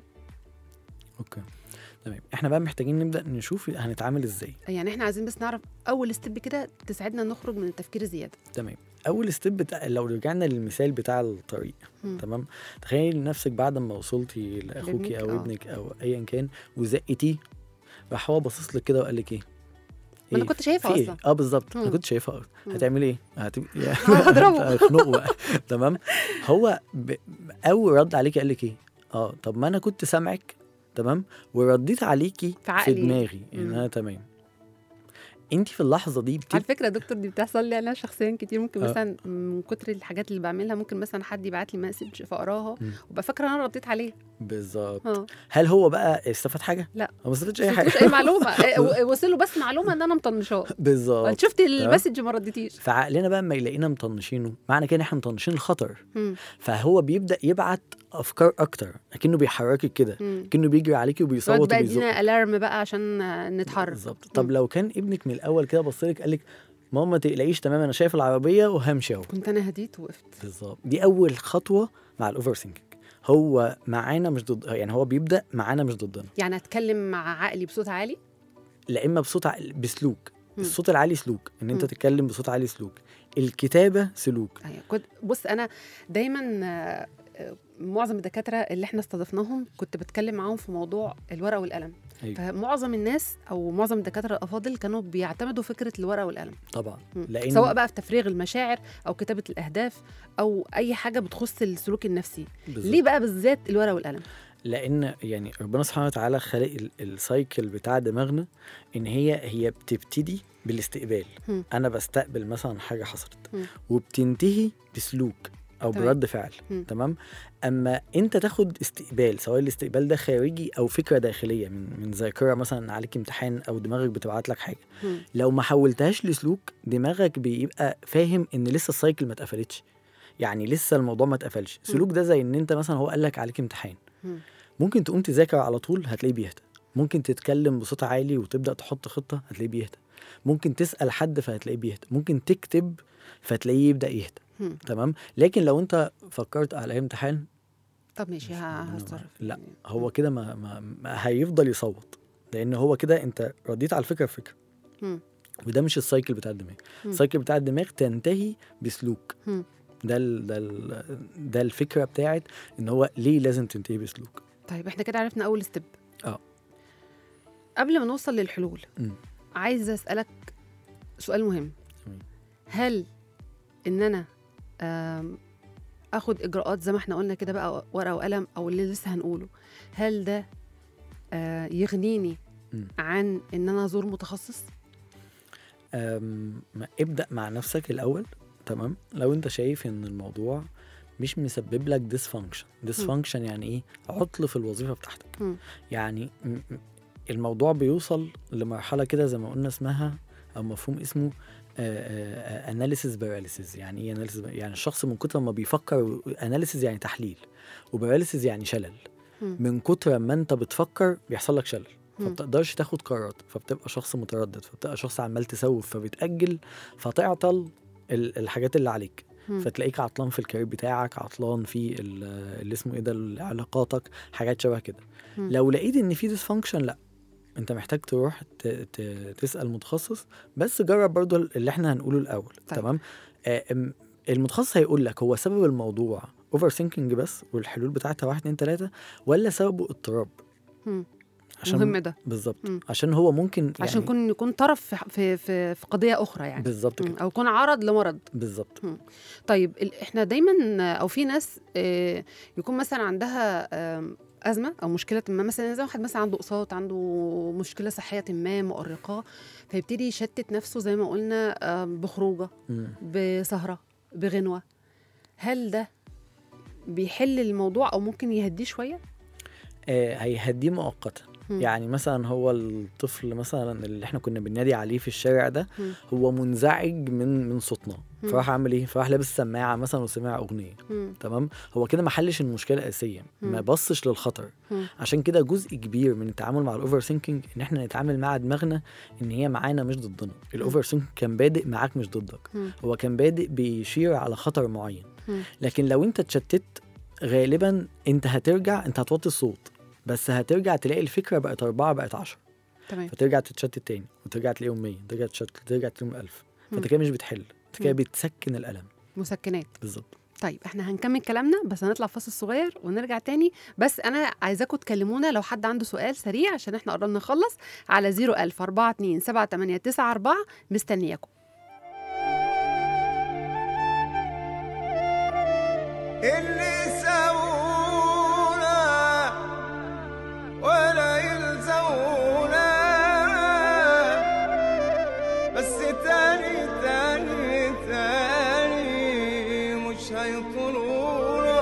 اوكي تمام احنا بقى محتاجين نبدا نشوف هنتعامل ازاي يعني احنا عايزين بس نعرف اول ستيب كده تساعدنا نخرج من التفكير الزياده تمام اول ستيب بتاع لو رجعنا للمثال بتاع الطريق مم. تمام تخيل نفسك بعد ما وصلتي لاخوكي لابنك، او آه. ابنك او ايا كان وزقتيه راح هو باصص لك كده وقال لك ايه ما انا إيه؟ كنت شايفها في إيه؟ اصلا اه بالظبط انا مم. كنت شايفها أصلاً. مم. هتعملي ايه؟ هتبقى هضربه. هخنقه بقى تمام هو ب... اول رد عليكي قال لك ايه؟ اه طب ما انا كنت سامعك تمام ورديت عليكي في في, عقلي. دماغي ان مم. انا تمام انت في اللحظه دي على بتبقى فكره يا دكتور دي بتحصل لي انا شخصيا كتير ممكن آه. مثلا من كتر الحاجات اللي بعملها ممكن مثلا حد يبعت لي مسج فاقراها مم. وابقى فاكره انا رديت عليه بالظبط اه هل هو بقى استفاد حاجه؟ لا. هو ما استفادش اي مش حاجه اي معلومه آه، و- وصل له بس معلومه ان انا مطنشاه بالظبط انت شفت المسج ما رديتيش فعقلنا بقى لما يلاقينا مطنشينه معنى كده ان احنا مطنشين الخطر مم. فهو بيبدا يبعت افكار اكتر اكنه بيحركك كده مم. كأنه بيجري عليكي يقعد وبيصوت بقى وبيزق ادينا الارم بقى عشان آه، نتحرك بالظبط طب مم. لو كان ابنك من الاول كده بص لك قال لك ماما ما تقلقيش تمام انا شايف العربيه وهمشي اهو كنت انا هديت وقفت بالظبط دي اول خطوه مع الاوفر ثينكينج هو معانا مش ضد يعني هو بيبدا معانا مش ضدنا يعني اتكلم مع عقلي بصوت عالي لا اما بصوت ع- بسلوك مم. الصوت العالي سلوك ان انت مم. تتكلم بصوت عالي سلوك الكتابه سلوك أيوة. كنت بص انا دايما آه، آه، معظم الدكاتره اللي احنا استضفناهم كنت بتكلم معاهم في موضوع الورقه والقلم أيوة. فمعظم الناس او معظم الدكاتره الافاضل كانوا بيعتمدوا فكره الورقه والقلم طبعا مم. لان سواء بقى في تفريغ المشاعر او كتابه الاهداف او اي حاجه بتخص السلوك النفسي بالظبط. ليه بقى بالذات الورقه والقلم لان يعني ربنا سبحانه وتعالى خلق ال- السايكل بتاع دماغنا ان هي هي بتبتدي بالاستقبال مم. انا بستقبل مثلا حاجه حصلت مم. وبتنتهي بسلوك او تمام. برد فعل مم. تمام اما انت تاخد استقبال سواء الاستقبال ده خارجي او فكره داخليه من من ذاكره مثلا عليك امتحان او دماغك بتبعت لك حاجه مم. لو ما حولتهاش لسلوك دماغك بيبقى فاهم ان لسه السايكل ما اتقفلتش يعني لسه الموضوع ما اتقفلش سلوك ده زي ان انت مثلا هو قال لك عليك امتحان مم. ممكن تقوم تذاكر على طول هتلاقيه بيهدى ممكن تتكلم بصوت عالي وتبدا تحط خطه هتلاقيه بيهدى ممكن تسال حد فهتلاقيه بيهدى ممكن تكتب فتلاقيه يبدا يهدى مم. تمام لكن لو انت فكرت على امتحان طب ماشي مش- ه- ما- هتصرف لا هو كده ما, ما, ما هيفضل يصوت لان هو كده انت رديت على الفكره فكره مم. وده مش السايكل بتاع الدماغ مم. السايكل بتاع الدماغ تنتهي بسلوك مم. ده ال ده ال ده الفكره بتاعت ان هو ليه لازم تنتهي بسلوك طيب احنا كده عرفنا اول ستيب اه. قبل ما نوصل للحلول مم. عايزه اسالك سؤال مهم تمام. هل ان انا آم، اخد اجراءات زي ما احنا قلنا كده بقى ورقه وقلم او اللي لسه هنقوله هل ده آه، يغنيني مم. عن ان انا ازور متخصص أم، ما- ابدأ مع نفسك الأول تمام لو أنت شايف إن الموضوع مش مسبب لك ديسفانكشن ديسفانكشن يعني إيه عطل في الوظيفة بتاعتك مم. يعني م- م- الموضوع بيوصل لمرحلة كده زي ما قلنا اسمها أو مفهوم اسمه اناليسيس باراليسيس يعني ايه اناليسيس يعني الشخص من كتر ما بيفكر اناليسيس يعني تحليل وباراليسيس يعني شلل مم. من كتر ما انت بتفكر بيحصل لك شلل مم. فبتقدرش تاخد قرارات فبتبقى شخص متردد فبتبقى شخص عمال تسوف فبتأجل فتعطل ال- الحاجات اللي عليك مم. فتلاقيك عطلان في الكارير بتاعك عطلان في ال- اللي اسمه ايه ده علاقاتك حاجات شبه كده مم. لو لقيت ان في ديسفانكشن لا انت محتاج تروح ت- ت- تسال متخصص بس جرب برضو اللي احنا هنقوله الاول طيب. تمام آه، ام- المتخصص هيقول لك هو سبب الموضوع اوفر ثينكينج بس والحلول بتاعتها واحد اتنين تلاته ولا سببه اضطراب مم. مهم ده بالظبط مم. عشان هو ممكن يعني عشان يكون يكون طرف في في في, في قضيه اخرى يعني بالظبط مم. كده او يكون عرض لمرض بالظبط طيب ال- احنا دايما او في ناس آه، يكون مثلا عندها آم، ازمه او مشكله ما مثلا زي واحد مثلا عنده اقساط عنده مشكله صحيه ما مؤرقاه فيبتدي يشتت نفسه زي ما قلنا آم، بخروجه مم. بسهره بغنوه هل ده بيحل الموضوع او ممكن يهديه شويه آه، هيهديه مؤقتا مم. يعني مثلا هو الطفل مثلا اللي احنا كنا بننادي عليه في الشارع ده مم. هو منزعج من من صوتنا مم. فراح عامل ايه فراح لابس سماعه مثلا وسمع اغنيه مم. تمام هو كده ما حلش المشكله الاساسيه ما مم. بصش للخطر مم. عشان كده جزء كبير من التعامل مع الاوفر ثينكينج ان احنا نتعامل مع دماغنا ان هي معانا مش ضدنا الاوفر ثينكينج كان بادئ معاك مش ضدك مم. هو كان بادئ بيشير على خطر معين مم. لكن لو انت اتشتت غالبا انت هترجع انت هتوطي الصوت بس هترجع تلاقي الفكره بقت أربعة بقت عشرة تمام فترجع تتشتت تاني وترجع تلاقيهم 100 ترجع تشتت ترجع تلاقيهم 1000 مم. فانت كده مش بتحل انت كده مم. بتسكن الالم مسكنات بالظبط طيب احنا هنكمل كلامنا بس هنطلع فاصل صغير ونرجع تاني بس انا عايزاكم تكلمونا لو حد عنده سؤال سريع عشان احنا قربنا نخلص على 01000 42 7894 مستنياكم اللي سوونا ولا يلزونا بس تاني تاني تاني مش هيطولونا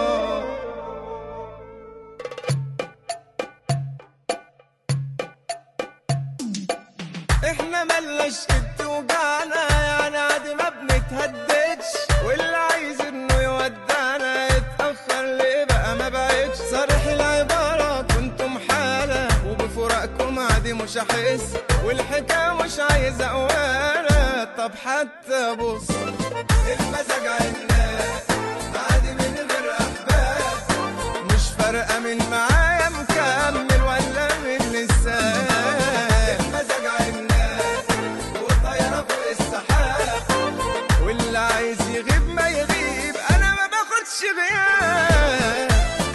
احنا ملناش قد وجعنا يعني عادي ما بنتهددش واللي عايز انه يودعنا يتأخر ليه بقى ما بقتش صريح العبارة كنتم حالة وبفراقكم عادي مش هحس والحكاية مش عايزة قوالة طب حتى بص المزاج عنا عادي من غير أحباب مش فارقة من معايا مكمل ولا من لسه المزاج عنا وطايرة فوق السحاب واللي عايز يغيب ما يغيب أنا ما باخدش غياب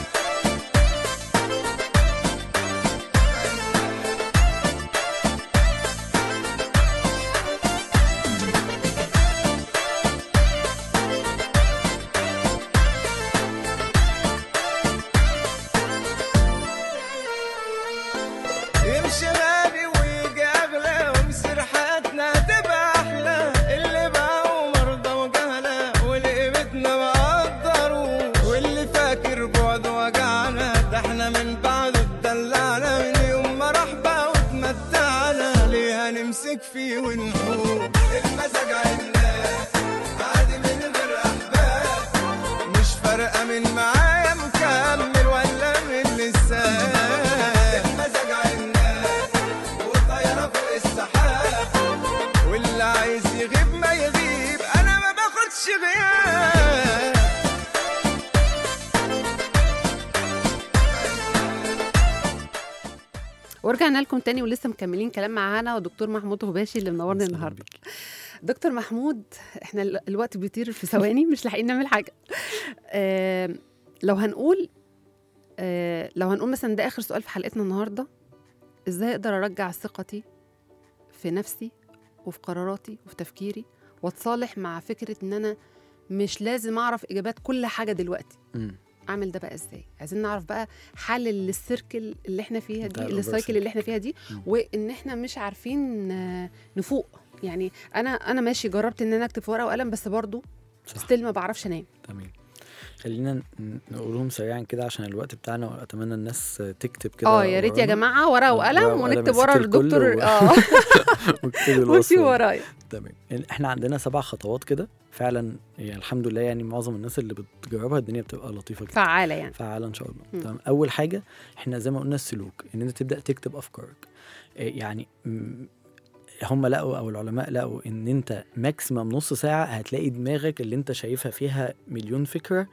يمشي غالي ويجي اغلى ومصير حياتنا تبقى احلى اللي باعوا مرضى وجهلة واللي قيمتنا ما قدروا واللي فاكر بعد وجعنا ده احنا من بعده اتدلعنا من يوم ما راح بقى واتمتعنا ليه هنمسك فيه ونقول المزاج عنا عادي من غير احباب مش فارقة من معايا مكمل ولا من لسه المزاج عنا وطايرة فوق السحاب واللي عايز يغيب ما يغيب أنا ما باخدش غياب ورجعنا لكم تاني ولسه مكملين كلام معانا ودكتور محمود غباشي اللي منورني أهلاً النهارده بيك. دكتور محمود احنا ال- الوقت بيطير في ثواني مش لاحقين نعمل حاجه آه لو هنقول آه لو هنقول مثلا ده اخر سؤال في حلقتنا النهارده ازاي اقدر ارجع ثقتي في نفسي وفي قراراتي وفي تفكيري واتصالح مع فكره ان انا مش لازم اعرف اجابات كل حاجه دلوقتي مم. اعمل ده بقى ازاي عايزين نعرف بقى حل للسيركل اللي احنا فيها بتاع دي الأوفر السايكل سينك. اللي احنا فيها دي مم. وان احنا مش عارفين آه، نفوق يعني انا انا ماشي جربت ان انا اكتب في ورقه وقلم بس برضو صح ستيل ما بعرفش انام تمام خلينا ن- نقولهم سريعا كده عشان الوقت بتاعنا واتمنى الناس تكتب كده اه يا ريت يا ورانا. جماعه ورقه آه، وقلم ورقة وقلم ونكتب ورا امسك الكل الدكتور و- اه واكتبي الوصف وانتي ورايا تمام احنا عندنا سبع خطوات كده فعلا يعني الحمد لله يعني معظم الناس اللي بتجربها الدنيا بتبقى لطيفه جدا فعاله يعني فعالة ان شاء الله مم. تمام اول حاجه احنا زي ما قلنا السلوك ان انت تبدا تكتب افكارك إيه يعني م- هم لقوا او العلماء لقوا ان انت ماكسيمم نص ساعه هتلاقي دماغك اللي انت شايفها فيها مليون فكره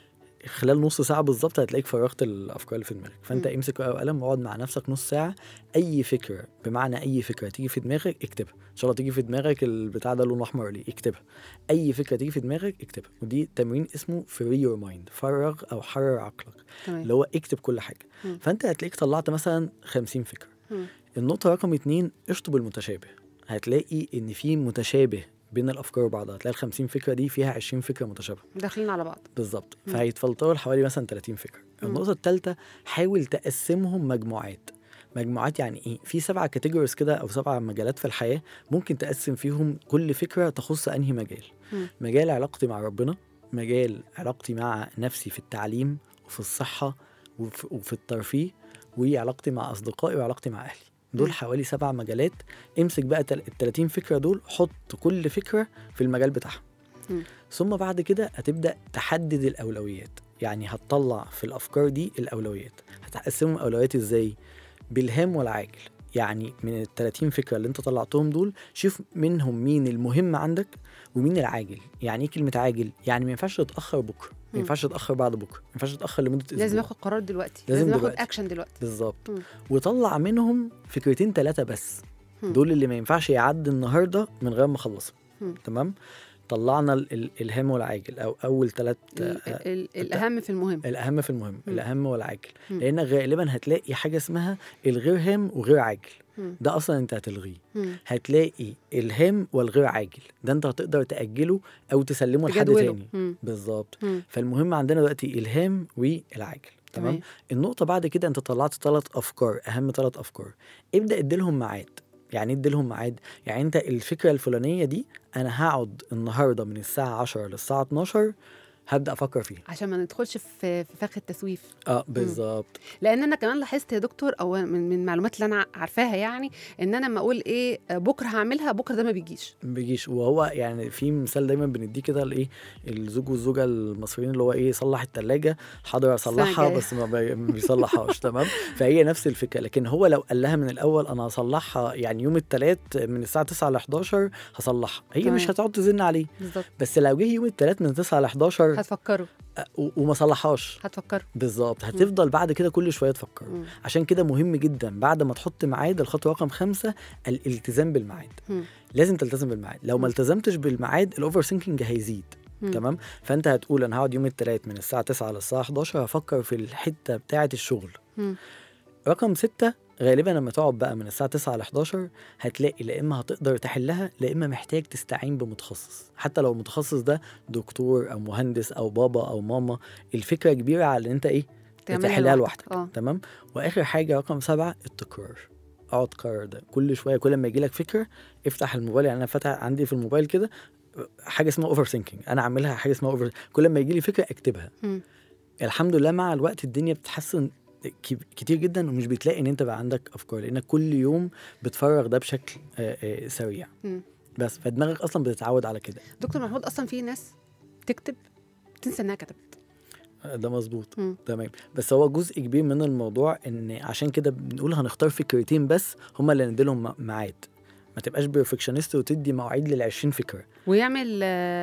خلال نص ساعه بالظبط هتلاقيك فرغت الافكار اللي في دماغك فانت مم. امسك ورقه وقلم واقعد مع نفسك نص ساعه اي فكره بمعنى اي فكره تيجي في دماغك اكتبها ان شاء الله تيجي في دماغك البتاع ده لونه احمر ليه اكتبها اي فكره تيجي في دماغك اكتبها ودي تمرين اسمه فري يور مايند فرغ او حرر عقلك تمام اللي هو اكتب كل حاجه مم. فانت هتلاقيك طلعت مثلا 50 فكره مم. النقطه رقم اتنين اشطب المتشابه هتلاقي ان في متشابه بين الافكار وبعضها هتلاقي ال 50 فكره دي فيها 20 فكره متشابهه داخلين على بعض بالظبط مم. فهيتفلتروا لحوالي مثلا 30 فكره مم. النقطه الثالثه حاول تقسمهم مجموعات مجموعات يعني ايه في سبعة كاتيجوريز كده او سبعة مجالات في الحياه ممكن تقسم فيهم كل فكره تخص انهي مجال مم. مجال علاقتي مع ربنا مجال علاقتي مع نفسي في التعليم وفي الصحه وفي, وفي الترفيه وعلاقتي مع اصدقائي وعلاقتي مع اهلي دول مم. حوالي سبع مجالات امسك بقى ال 30 فكره دول حط كل فكره في المجال بتاعها مم. ثم بعد كده هتبدا تحدد الاولويات يعني هتطلع في الافكار دي الاولويات هتقسمهم اولويات ازاي بالهام والعاجل يعني من ال 30 فكره اللي انت طلعتهم دول شوف منهم مين المهم عندك ومين العاجل يعني ايه كلمه عاجل يعني ما ينفعش تتاخر بكره ما مم. ينفعش تتاخر بعد بكره ما ينفعش تتاخر لمده اسبوع لازم اخد قرار دلوقتي لازم لازم اخد دلوقتي. اكشن دلوقتي بالظبط مم. وطلع منهم فكرتين ثلاثه بس مم. دول اللي ما ينفعش يعدي النهارده من غير ما اخلصهم مم. تمام طلعنا ال- ال- الهام والعاجل او اول ثلاث ال- ال- الاهم في المهم الاهم في المهم مم. الاهم والعاجل مم. لانك غالبا هتلاقي حاجه اسمها الغير هام وغير عاجل مم. ده اصلا انت هتلغيه مم. هتلاقي الهام والغير عاجل ده انت هتقدر تاجله او تسلمه لحد تجدوله. تاني مم. بالظبط مم. فالمهم عندنا دلوقتي الهام والعاجل تمام تمام. النقطه بعد كده انت طلعت ثلاث افكار اهم ثلاث افكار ابدا اديلهم ميعاد يعني ايه اديلهم ميعاد يعني انت الفكره الفلانيه دي انا هقعد النهارده من الساعه 10 للساعه 12 هبدا افكر فيها عشان ما ندخلش في في فخ التسويف اه بالظبط لان انا كمان لاحظت يا دكتور او من من المعلومات اللي انا عارفاها يعني ان انا لما اقول ايه آه، بكره هعملها بكره ده ما بيجيش ما بيجيش وهو يعني في مثال دايما بنديه كده لايه الزوج والزوجه المصريين اللي هو ايه صلح الثلاجه حاضر اصلحها الجاية. بس ما بي- ما بيصلحهاش تمام فهي نفس الفكره لكن هو لو قال لها من الاول انا هصلحها يعني يوم الثلاث من الساعه 9 ل 11 هصلحها هي تمام. مش هتقعد تزن عليه بالظبط بس لو جه يوم الثلاث من 9 ل 11 هتفكروا أ- و- وما صلحهاش هتفكروا بالظبط هتفضل بعد كده كل شويه تفكر مم. عشان كده مهم جدا بعد ما تحط ميعاد الخطوه رقم خمسة الالتزام بالميعاد مم. لازم تلتزم بالميعاد لو ما مم. التزمتش بالميعاد الاوفر سينكينج هيزيد مم. تمام فانت هتقول انا هقعد يوم الثلاث من الساعه 9 للساعه 11 هفكر في الحته بتاعه الشغل مم. رقم ستة غالبا لما تقعد بقى من الساعة 9 ل 11 هتلاقي لا إما هتقدر تحلها لا إما محتاج تستعين بمتخصص حتى لو المتخصص ده دكتور أو مهندس أو بابا أو ماما الفكرة كبيرة على إن أنت إيه تعملها تحلها لوحدك. لوحدك اه تمام واخر حاجه رقم سبعة التكرار اقعد كرر ده كل شويه كل ما يجي لك فكره افتح الموبايل يعني انا فاتح عندي في الموبايل كده حاجه اسمها اوفر ثينكينج انا عاملها حاجه اسمها اوفر كل ما يجي لي فكره اكتبها مم. الحمد لله مع الوقت الدنيا بتتحسن كي- كتير جدا ومش بتلاقي ان انت بقى عندك افكار لانك كل يوم بتفرغ ده بشكل آه، آه، سريع مم. بس فدماغك اصلا بتتعود على كده دكتور محمود اصلا في ناس تكتب تنسى انها كتبت آه، ده مظبوط مم. تمام بس هو جزء كبير من الموضوع ان عشان كده بنقول هنختار فكرتين بس هما اللي نديلهم م- ميعاد ما تبقاش بيرفكشنست وتدي مواعيد لل 20 فكره ويعمل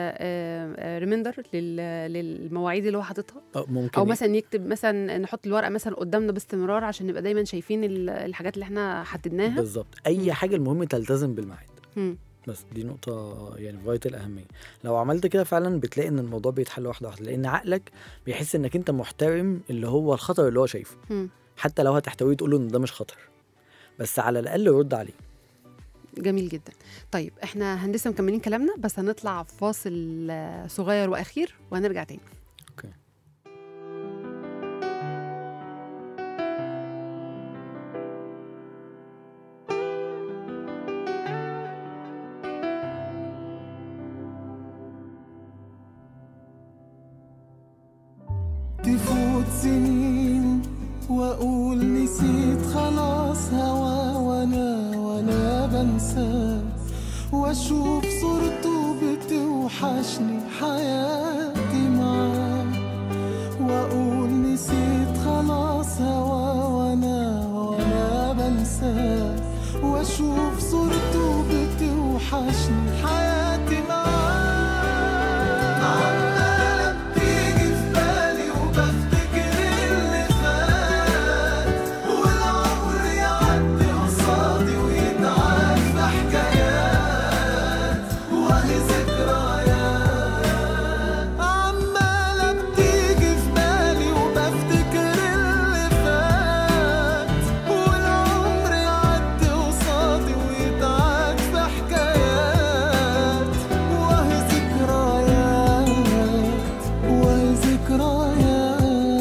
ريميندر للمواعيد اللي هو حاططها أو ممكن او مثلا يكتب مثلا نحط الورقه مثلا قدامنا باستمرار عشان نبقى دايما شايفين ال- الحاجات اللي احنا حددناها بالظبط اي مم. حاجه المهم تلتزم بالميعاد مم. بس دي نقطة يعني في غاية الأهمية لو عملت كده فعلا بتلاقي إن الموضوع بيتحل واحدة واحدة لأن عقلك بيحس إنك أنت محترم اللي هو الخطر اللي هو شايفه مم. حتى لو هتحتويه تقول له إن ده مش خطر بس على الأقل رد عليه جميل جدا طيب احنا هندسه مكملين كلامنا بس هنطلع فاصل آه، صغير واخير وهنرجع تاني اوكي تفوت سنين واقول نسيت خلاص هوا وانا وانا بنساه واشوف صورته بتوحشني حياتي معاه واقول نسيت خلاص هوا وانا وانا بنساه واشوف صورته بتوحشني حياتي معاه عمالة بتيجي في بالي وبفتكر اللي فات والعمر يعدي قصادي ويتعاد في حكايات وهي ذكريات عمالة بتيجي في بالي وبفتكر اللي فات والعمر يعدي قصادي ويتعاد في حكايات وهي ذكريات وهي ذكريات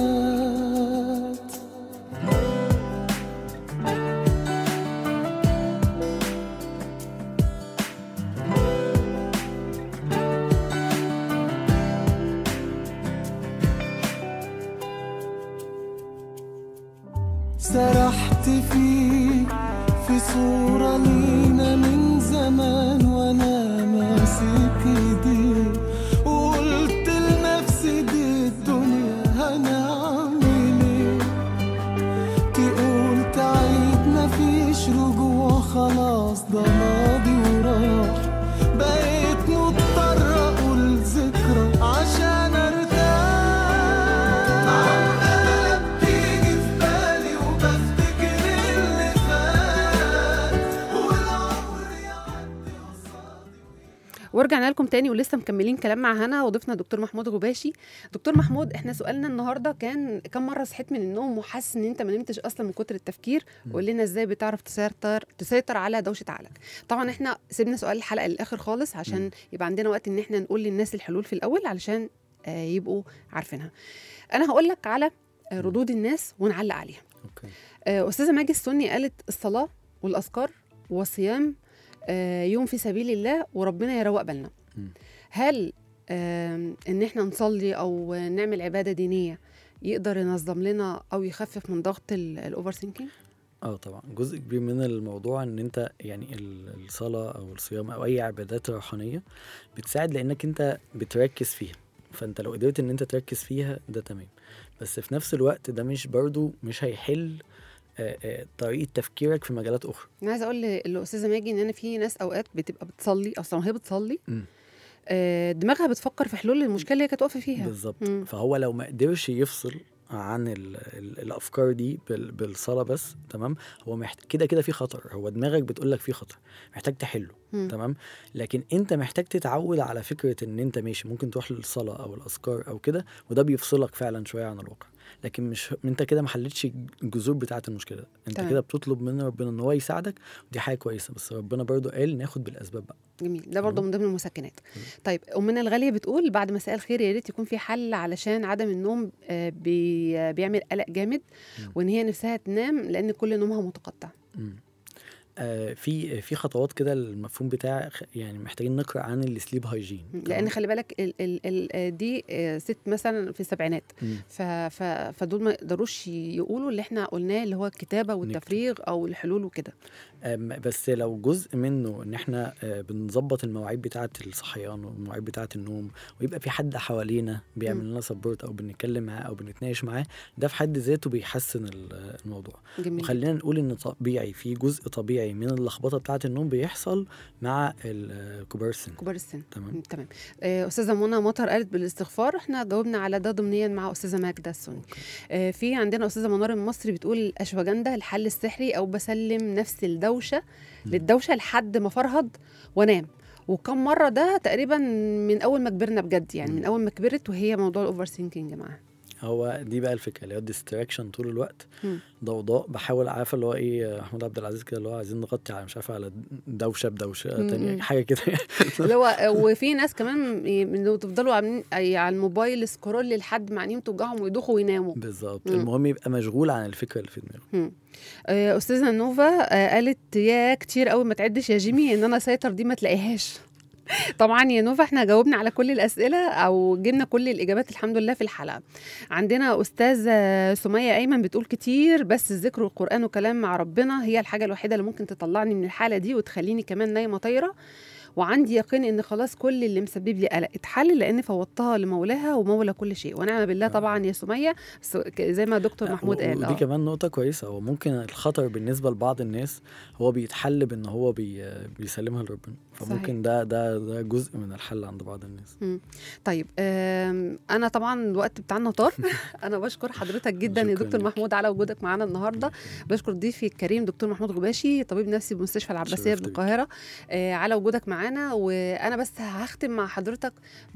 سرحت فيك في صورة لينا من زمان وانا ماسك ايديك وقلت لنفسي دي الدنيا هنعمل ايه تقول تعيد مفيش رجوع خلاص ده ماضي وراح بقيت مضطر اقول ذكرى عشان ارتاح عمالة بتيجي في بالي وبفتكر اللي فات والعمر يعدي قصادي ورجعنا لكم تاني ولسه مكملين كلام مع هنا وضيفنا دكتور محمود غباشي دكتور محمود احنا سؤالنا النهارده كان كم مره صحيت من النوم وحاسس ان انت ما نمتش اصلا من كتر التفكير قول لنا ازاي بتعرف تسيطر تسيطر على دوشه عقلك طبعا احنا سيبنا سؤال الحلقه للاخر خالص عشان يبقى عندنا وقت ان احنا نقول للناس الحلول في الاول علشان آه، يبقوا عارفينها انا هقول لك على آه، ردود الناس ونعلق عليها اوكي آه، استاذه ماجد السني قالت الصلاه والاذكار والصيام آه، يوم في سبيل الله وربنا يروق بالنا مم. هل آم، ان احنا نصلي او نعمل عباده دينيه يقدر ينظم لنا او يخفف من ضغط الاوفر ثينكينج اه طبعا جزء كبير من الموضوع ان انت يعني ال- الصلاه او الصيام او اي عبادات روحانيه بتساعد لانك انت بتركز فيها فانت لو قدرت ان انت تركز فيها ده تمام بس في نفس الوقت ده مش برضو مش هيحل آه، آه، طريقه تفكيرك في مجالات اخرى انا عايزه اقول للاستاذه ماجي ان انا في ناس اوقات بتبقى بتصلي اصلا وهي بتصلي مم. آه، دماغها بتفكر في حلول للمشكله اللي هي كانت واقفه فيها بالظبط مم. فهو لو ما قدرش يفصل عن ال ال الافكار دي بال بالصلاه بس تمام هو محت... كده كده في خطر هو دماغك بتقول لك في خطر محتاج تحله مم. تمام لكن انت محتاج تتعود على فكره ان انت ماشي ممكن تروح للصلاه او الاذكار او كده وده بيفصلك فعلا شويه عن الواقع لكن مش انت كده ما حلتش الجذور بتاعه المشكله انت تمام. كده بتطلب من ربنا ان هو يساعدك ودي حاجه كويسه بس ربنا برضو قال ناخد بالاسباب بقى جميل ده برضه مم. من ضمن المسكنات طيب امنا الغاليه بتقول بعد مساء الخير يا ريت يكون في حل علشان عدم النوم آه، بي آه، بيعمل قلق جامد مم. وان هي نفسها تنام لان كل نومها متقطع مم. آه في في خطوات كده المفهوم بتاع خ- يعني محتاجين نقرا عن السليب هايجين لان خلي بالك ال ال ال آه، دي آه، ست مثلا في السبعينات ف ف فدول ما يقدروش يقولوا اللي احنا قلناه اللي هو الكتابه والتفريغ او الحلول وكده بس لو جزء منه ان احنا آه، بنظبط المواعيد بتاعه الصحيان والمواعيد بتاعه النوم ويبقى في حد حوالينا بيعمل لنا سبورت او بنتكلم معاه او بنتناقش معاه ده في حد ذاته بيحسن ال- الموضوع جميل وخلينا نقول ان طبيعي في جزء طبيعي من اللخبطه بتاعه النوم بيحصل مع ال- كبار السن كبار السن تمام مم، تمام آه، استاذه منى مطر قالت بالاستغفار احنا جاوبنا على ده ضمنيا مع استاذه ماجده السني آه، في عندنا استاذه منار المصري بتقول الاشواجندا الحل السحري او بسلم نفسي الدوشه للدوشه لحد ما فرهد وانام وكم مره ده تقريبا من اول ما كبرنا بجد يعني من اول ما كبرت وهي موضوع الاوفر ثينكينج معاها هو دي بقى الفكره اللي هو الديستراكشن طول الوقت مم. ضوضاء بحاول عارفه اللي هو ايه محمود عبد العزيز كده اللي هو عايزين نغطي على مش عارفه على دوشه بدوشه مم. تانية حاجه كده اللي هو وفي ناس كمان ي- انه تفضلوا عاملين أي على الموبايل سكرول لحد ما عينيهم توجعهم ويدوخوا ويناموا بالظبط مم. المهم يبقى مشغول عن الفكره اللي في دماغه مم. آه، استاذه نوفا آه، قالت يا كتير قوي ما تعدش يا جيمي ان انا اسيطر دي ما تلاقيهاش طبعا يا نوفا احنا جاوبنا على كل الاسئله او جبنا كل الاجابات الحمد لله في الحلقه عندنا استاذه سميه ايمن بتقول كتير بس الذكر والقران وكلام مع ربنا هي الحاجه الوحيده اللي ممكن تطلعني من الحاله دي وتخليني كمان نايمه طايره وعندي يقين ان خلاص كل اللي مسبب لي قلق اتحل لان فوضتها لمولاها ومولى كل شيء ونعم بالله طبعا يا سميه بس ك- زي ما دكتور محمود و- قال ودي آه. كمان نقطة كويسة هو ممكن الخطر بالنسبة لبعض الناس هو بيتحل بإن هو بي بيسلمها لربنا فممكن صحيح. ده ده ده جزء من الحل عند بعض الناس طيب آم، انا طبعا الوقت بتاعنا طار انا بشكر حضرتك جدا يا شكراً دكتور ليك. محمود على وجودك معانا النهارده بشكر ضيفي الكريم دكتور محمود غباشي طبيب نفسي بمستشفى العباسيه شرفت بيك. بالقاهره آه، على وجودك معانا وانا بس هختم مع حضرتك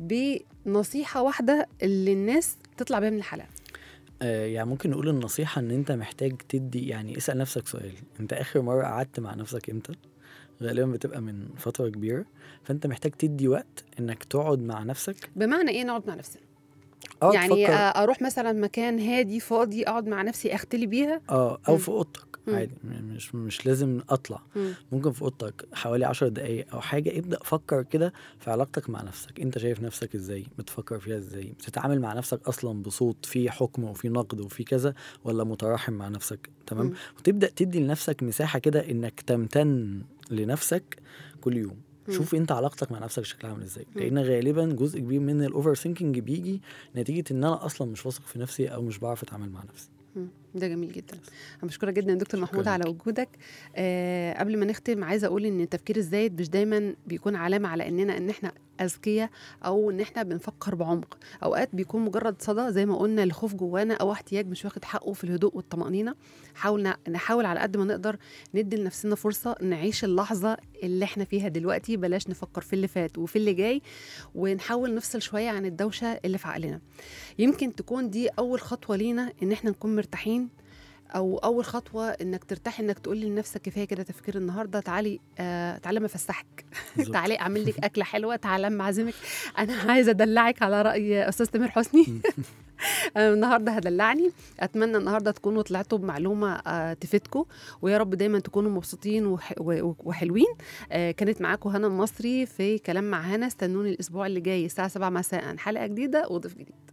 بنصيحه واحده اللي الناس تطلع بيها من الحلقه آه يعني ممكن نقول النصيحة إن أنت محتاج تدي يعني اسأل نفسك سؤال أنت آخر مرة قعدت مع نفسك إمتى؟ غالبا بتبقى من فترة كبيرة فأنت محتاج تدي وقت إنك تقعد مع نفسك بمعنى ايه نقعد مع نفسنا أو يعني تفكر آه، اروح مثلا مكان هادي فاضي اقعد مع نفسي اختلي بيها اه او مم. في اوضتك مم. عادي م- مش مش لازم اطلع مم. ممكن في اوضتك حوالي عشر دقايق او حاجه ابدا فكر كده في علاقتك مع نفسك انت شايف نفسك ازاي بتفكر فيها ازاي بتتعامل مع نفسك اصلا بصوت فيه حكم وفيه نقد وفيه كذا ولا متراحم مع نفسك تمام مم. وتبدا تدي لنفسك مساحه كده انك تمتن لنفسك كل يوم مم. شوف انت علاقتك مع نفسك شكلها عامل ازاي مم. لان غالبا جزء كبير من الاوفر ثينكينج بيجي نتيجه ان انا اصلا مش واثق في نفسي او مش بعرف اتعامل مع نفسي مم. ده جميل جدا انا بشكرك جدا يا دكتور شكراً محمود على لك. وجودك آه قبل ما نختم عايزه اقول ان التفكير الزايد مش دايما بيكون علامه على اننا ان احنا اذكياء او ان احنا بنفكر بعمق اوقات بيكون مجرد صدى زي ما قلنا الخوف جوانا او احتياج مش واخد حقه في الهدوء والطمانينه حاول نحاول على قد ما نقدر ندي لنفسنا فرصه نعيش اللحظه اللي احنا فيها دلوقتي بلاش نفكر في اللي فات وفي اللي جاي ونحاول نفصل شويه عن الدوشه اللي في عقلنا يمكن تكون دي اول خطوه لينا ان احنا نكون مرتاحين او اول خطوه انك ترتاح انك تقول لنفسك كفايه كده تفكير النهارده تعالي آه تعالى ما افسحك بالظبط. تعالي اعمل لك اكله حلوه تعالى اما اعزمك انا عايزه ادلعك على راي استاذ تامر حسني أنا النهارده هدلعني اتمنى النهارده تكونوا طلعتوا بمعلومه آه تفيدكم ويا رب دايما تكونوا مبسوطين وح- و- وحلوين آه كانت معاكم هنا المصري في كلام مع هنا استنوني الاسبوع اللي جاي الساعه 7 مساء حلقه جديده وضيف جديد